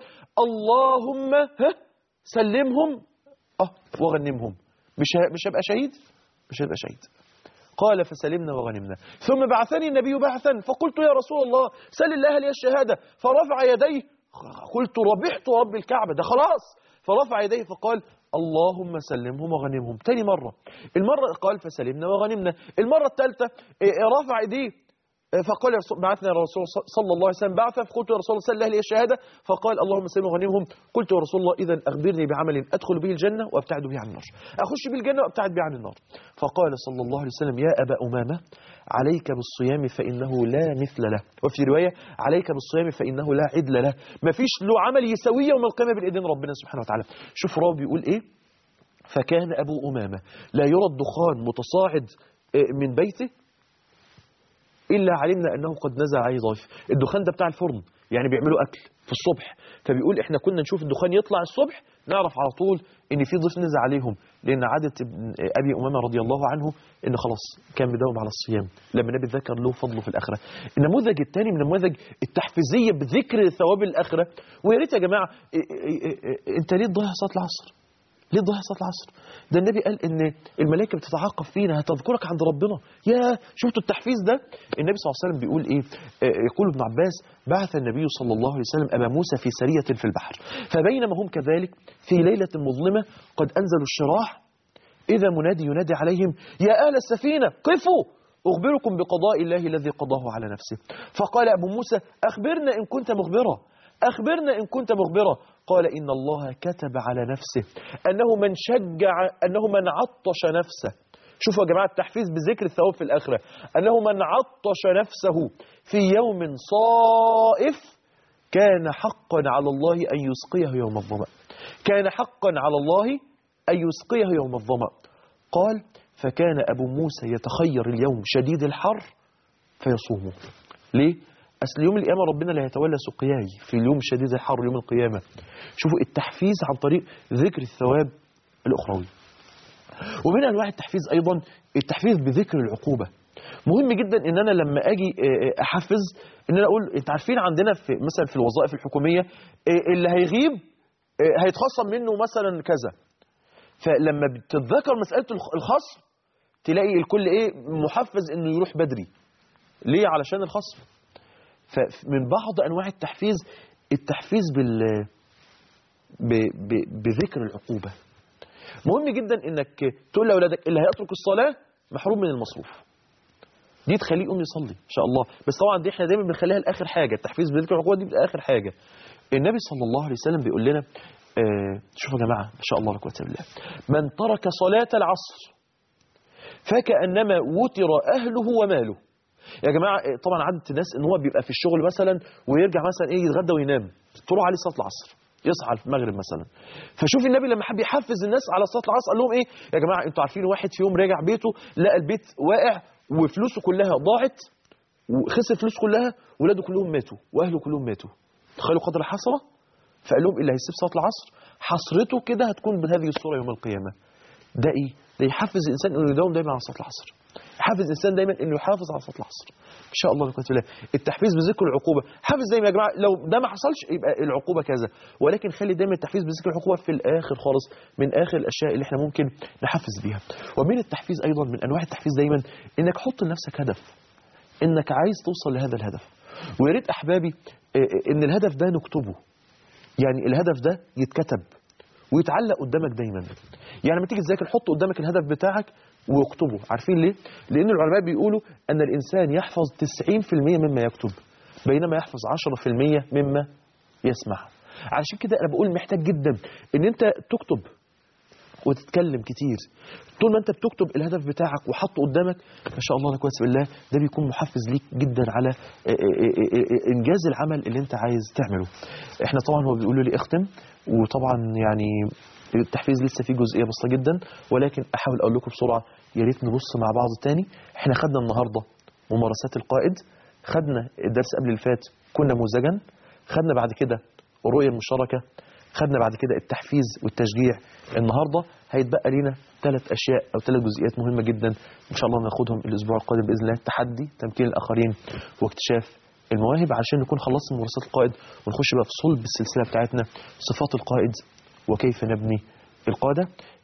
B: اللهم ها سلمهم اه وغنمهم مش ه- مش هبقى شهيد مش هبقى شهيد قال فسلمنا وغنمنا ثم بعثني النبي بعثا فقلت يا رسول الله سل الله لي الشهادة فرفع يديه قلت ربحت رب الكعبة ده خلاص فرفع يديه فقال اللهم سلمهم وغنمهم تاني مرة المرة قال فسلمنا وغنمنا المرة الثالثة إيه، رفع ايديه فقال يا رسول بعثنا يا رسول الله صلى الله عليه وسلم بعثا فقلت يا رسول الله سل اهل الشهاده فقال اللهم سلم وغنمهم قلت يا رسول الله اذا اخبرني بعمل ادخل به الجنه وابتعد به عن النار اخش به الجنه وابتعد به عن النار فقال صلى الله عليه وسلم يا ابا امامه عليك بالصيام فانه لا مثل له وفي روايه عليك بالصيام فانه لا عدل له ما فيش له عمل يساويه يوم القيامه بين ايدين ربنا سبحانه وتعالى شوف راوي بيقول ايه فكان ابو امامه لا يرى الدخان متصاعد آه، من بيته إلا علمنا أنه قد نزل عليه ضيف الدخان ده بتاع الفرن يعني بيعملوا أكل في الصبح فبيقول إحنا كنا نشوف الدخان يطلع الصبح نعرف على طول إن في ضيف نزل عليهم لأن عادة ابن- أبي أمامة رضي الله عنه إن خلاص كان بيداوم على الصيام لما النبي ذكر له فضله في الآخرة النموذج الثاني من النموذج التحفيزية بذكر ثواب الآخرة ويا ريت يا جماعة إيه إيه إيه إيه أنت ليه تضيع صلاة العصر ليه تضيع صلاه العصر؟ ده النبي قال ان الملائكه بتتعاقب فينا هتذكرك عند ربنا يا شفتوا التحفيز ده النبي صلى الله عليه وسلم بيقول ايه آه، يقول ابن عباس بعث النبي صلى الله عليه وسلم ابا موسى في سريه في البحر فبينما هم كذلك في ليله مظلمه قد انزلوا الشراح إذا منادي ينادي عليهم يا أهل السفينة قفوا أخبركم بقضاء الله الذي قضاه على نفسه فقال أبو موسى أخبرنا إن كنت مخبرا أخبرنا إن كنت مخبرا قال إن الله كتب على نفسه أنه من شجع أنه من عطش نفسه شوفوا يا جماعة التحفيز بذكر الثواب في الآخرة أنه من عطش نفسه في يوم صائف كان حقا على الله أن يسقيه يوم الظمأ كان حقا على الله أن يسقيه يوم الظمأ قال فكان أبو موسى يتخير اليوم شديد الحر فيصومه ليه؟ أصل يوم القيامة ربنا لا يتولى سقياي في اليوم شديد الحر يوم القيامة شوفوا التحفيز عن طريق ذكر الثواب الأخروي ومن أنواع التحفيز أيضا التحفيز بذكر العقوبة مهم جدا ان انا لما اجي آه، آه، احفز ان انا اقول انت عارفين عندنا في مثلا في الوظائف الحكوميه آه، اللي هيغيب آه، هيتخصم منه مثلا كذا فلما بتتذكر مساله الخ- الخصم تلاقي الكل ايه محفز انه يروح بدري ليه علشان الخصم فمن بعض انواع التحفيز التحفيز بال ب... ب... بذكر العقوبه مهم جدا انك تقول لاولادك اللي هيترك الصلاه محروم من المصروف دي تخليه يقوم يصلي ان شاء الله بس طبعا دي احنا دايما بنخليها لاخر حاجه التحفيز بذكر العقوبه دي بتبقى اخر حاجه النبي صلى الله عليه وسلم بيقول لنا آه شوفوا يا جماعه ما شاء الله لا قوه الا بالله من ترك صلاه العصر فكانما وتر اهله وماله يا جماعه آه، طبعا عاده الناس ان هو بيبقى في الشغل مثلا ويرجع مثلا ايه يتغدى وينام تروح عليه صلاه العصر يصحى في المغرب مثلا فشوف النبي لما حب يحفز الناس على صلاه العصر قال لهم ايه يا جماعه انتوا عارفين واحد في يوم رجع بيته لقى البيت واقع وفلوسه كلها ضاعت وخسر فلوسه كلها ولاده كلهم ماتوا واهله كلهم ماتوا تخيلوا قدر الحسره فقال لهم اللي هيسيب صلاه العصر حسرته كده هتكون بهذه الصوره يوم القيامه ده ايه ده يحفز الانسان انه يداوم دايما على صلاه العصر يحفز الانسان دايما انه يحافظ على صلاه العصر ان شاء الله بقوه الله التحفيز بذكر العقوبه حافظ دايما يا جماعه لو ده ما حصلش يبقى العقوبه كذا ولكن خلي دايما التحفيز بذكر العقوبه في الاخر خالص من اخر الاشياء اللي احنا ممكن نحفز بيها ومن التحفيز ايضا من انواع التحفيز دايما انك حط لنفسك هدف انك عايز توصل لهذا الهدف ويا ريت احبابي آه، ان الهدف ده نكتبه يعني الهدف ده يتكتب ويتعلق قدامك دايما يعني لما تيجي تذاكر حط قدامك الهدف بتاعك واكتبه عارفين ليه لان العلماء بيقولوا ان الانسان يحفظ 90% مما يكتب بينما يحفظ 10% مما يسمع علشان كده انا بقول محتاج جدا ان انت تكتب وتتكلم كتير طول ما انت بتكتب الهدف بتاعك وحطه قدامك ما شاء الله لا قوه الا بالله ده بيكون محفز ليك جدا على اه اه اه اه انجاز العمل اللي انت عايز تعمله احنا طبعا هو بيقولوا لي اختم وطبعا يعني التحفيز لسه فيه جزئيه بسيطه جدا ولكن احاول اقول لكم بسرعه يا ريت نبص مع بعض تاني احنا خدنا النهارده ممارسات القائد خدنا الدرس قبل اللي فات كنا نموذجا خدنا بعد كده الرؤيه المشتركه خدنا بعد كده التحفيز والتشجيع النهارده هيتبقى لينا ثلاث اشياء او ثلاث جزئيات مهمه جدا ان شاء الله ناخدهم الاسبوع القادم باذن الله التحدي تمكين الاخرين واكتشاف المواهب عشان نكون خلصنا ممارسات القائد ونخش بقى في صلب السلسله بتاعتنا صفات القائد وكيف نبني القاده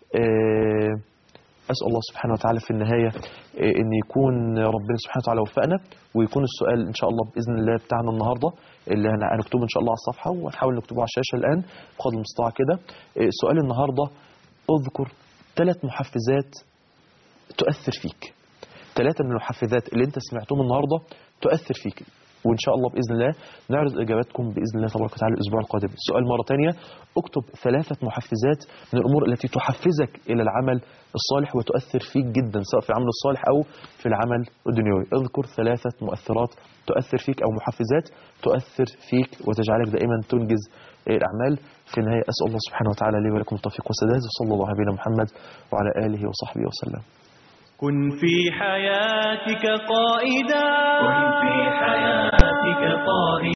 B: آه، أسأل الله سبحانه وتعالى في النهاية آه، أن يكون ربنا سبحانه وتعالى وفقنا ويكون السؤال إن شاء الله بإذن الله بتاعنا النهاردة اللي هن- هنكتبه إن شاء الله على الصفحة وهنحاول نكتبه على الشاشة الآن بقدر المستطاع كده آه، سؤال النهاردة اذكر ثلاث محفزات تؤثر فيك ثلاثة من المحفزات اللي أنت سمعتهم النهاردة تؤثر فيك وان شاء الله باذن الله نعرض اجاباتكم باذن الله تبارك وتعالى الاسبوع القادم السؤال مره ثانيه اكتب ثلاثه محفزات من الامور التي تحفزك الى العمل الصالح وتؤثر فيك جدا سواء في العمل الصالح او في العمل الدنيوي اذكر ثلاثه مؤثرات تؤثر فيك او محفزات تؤثر فيك وتجعلك دائما تنجز الاعمال في النهايه اسال الله سبحانه وتعالى لي ولكم التوفيق والسداد وصلى الله على نبينا محمد وعلى اله وصحبه وسلم
A: كن في حياتك قائدا كن في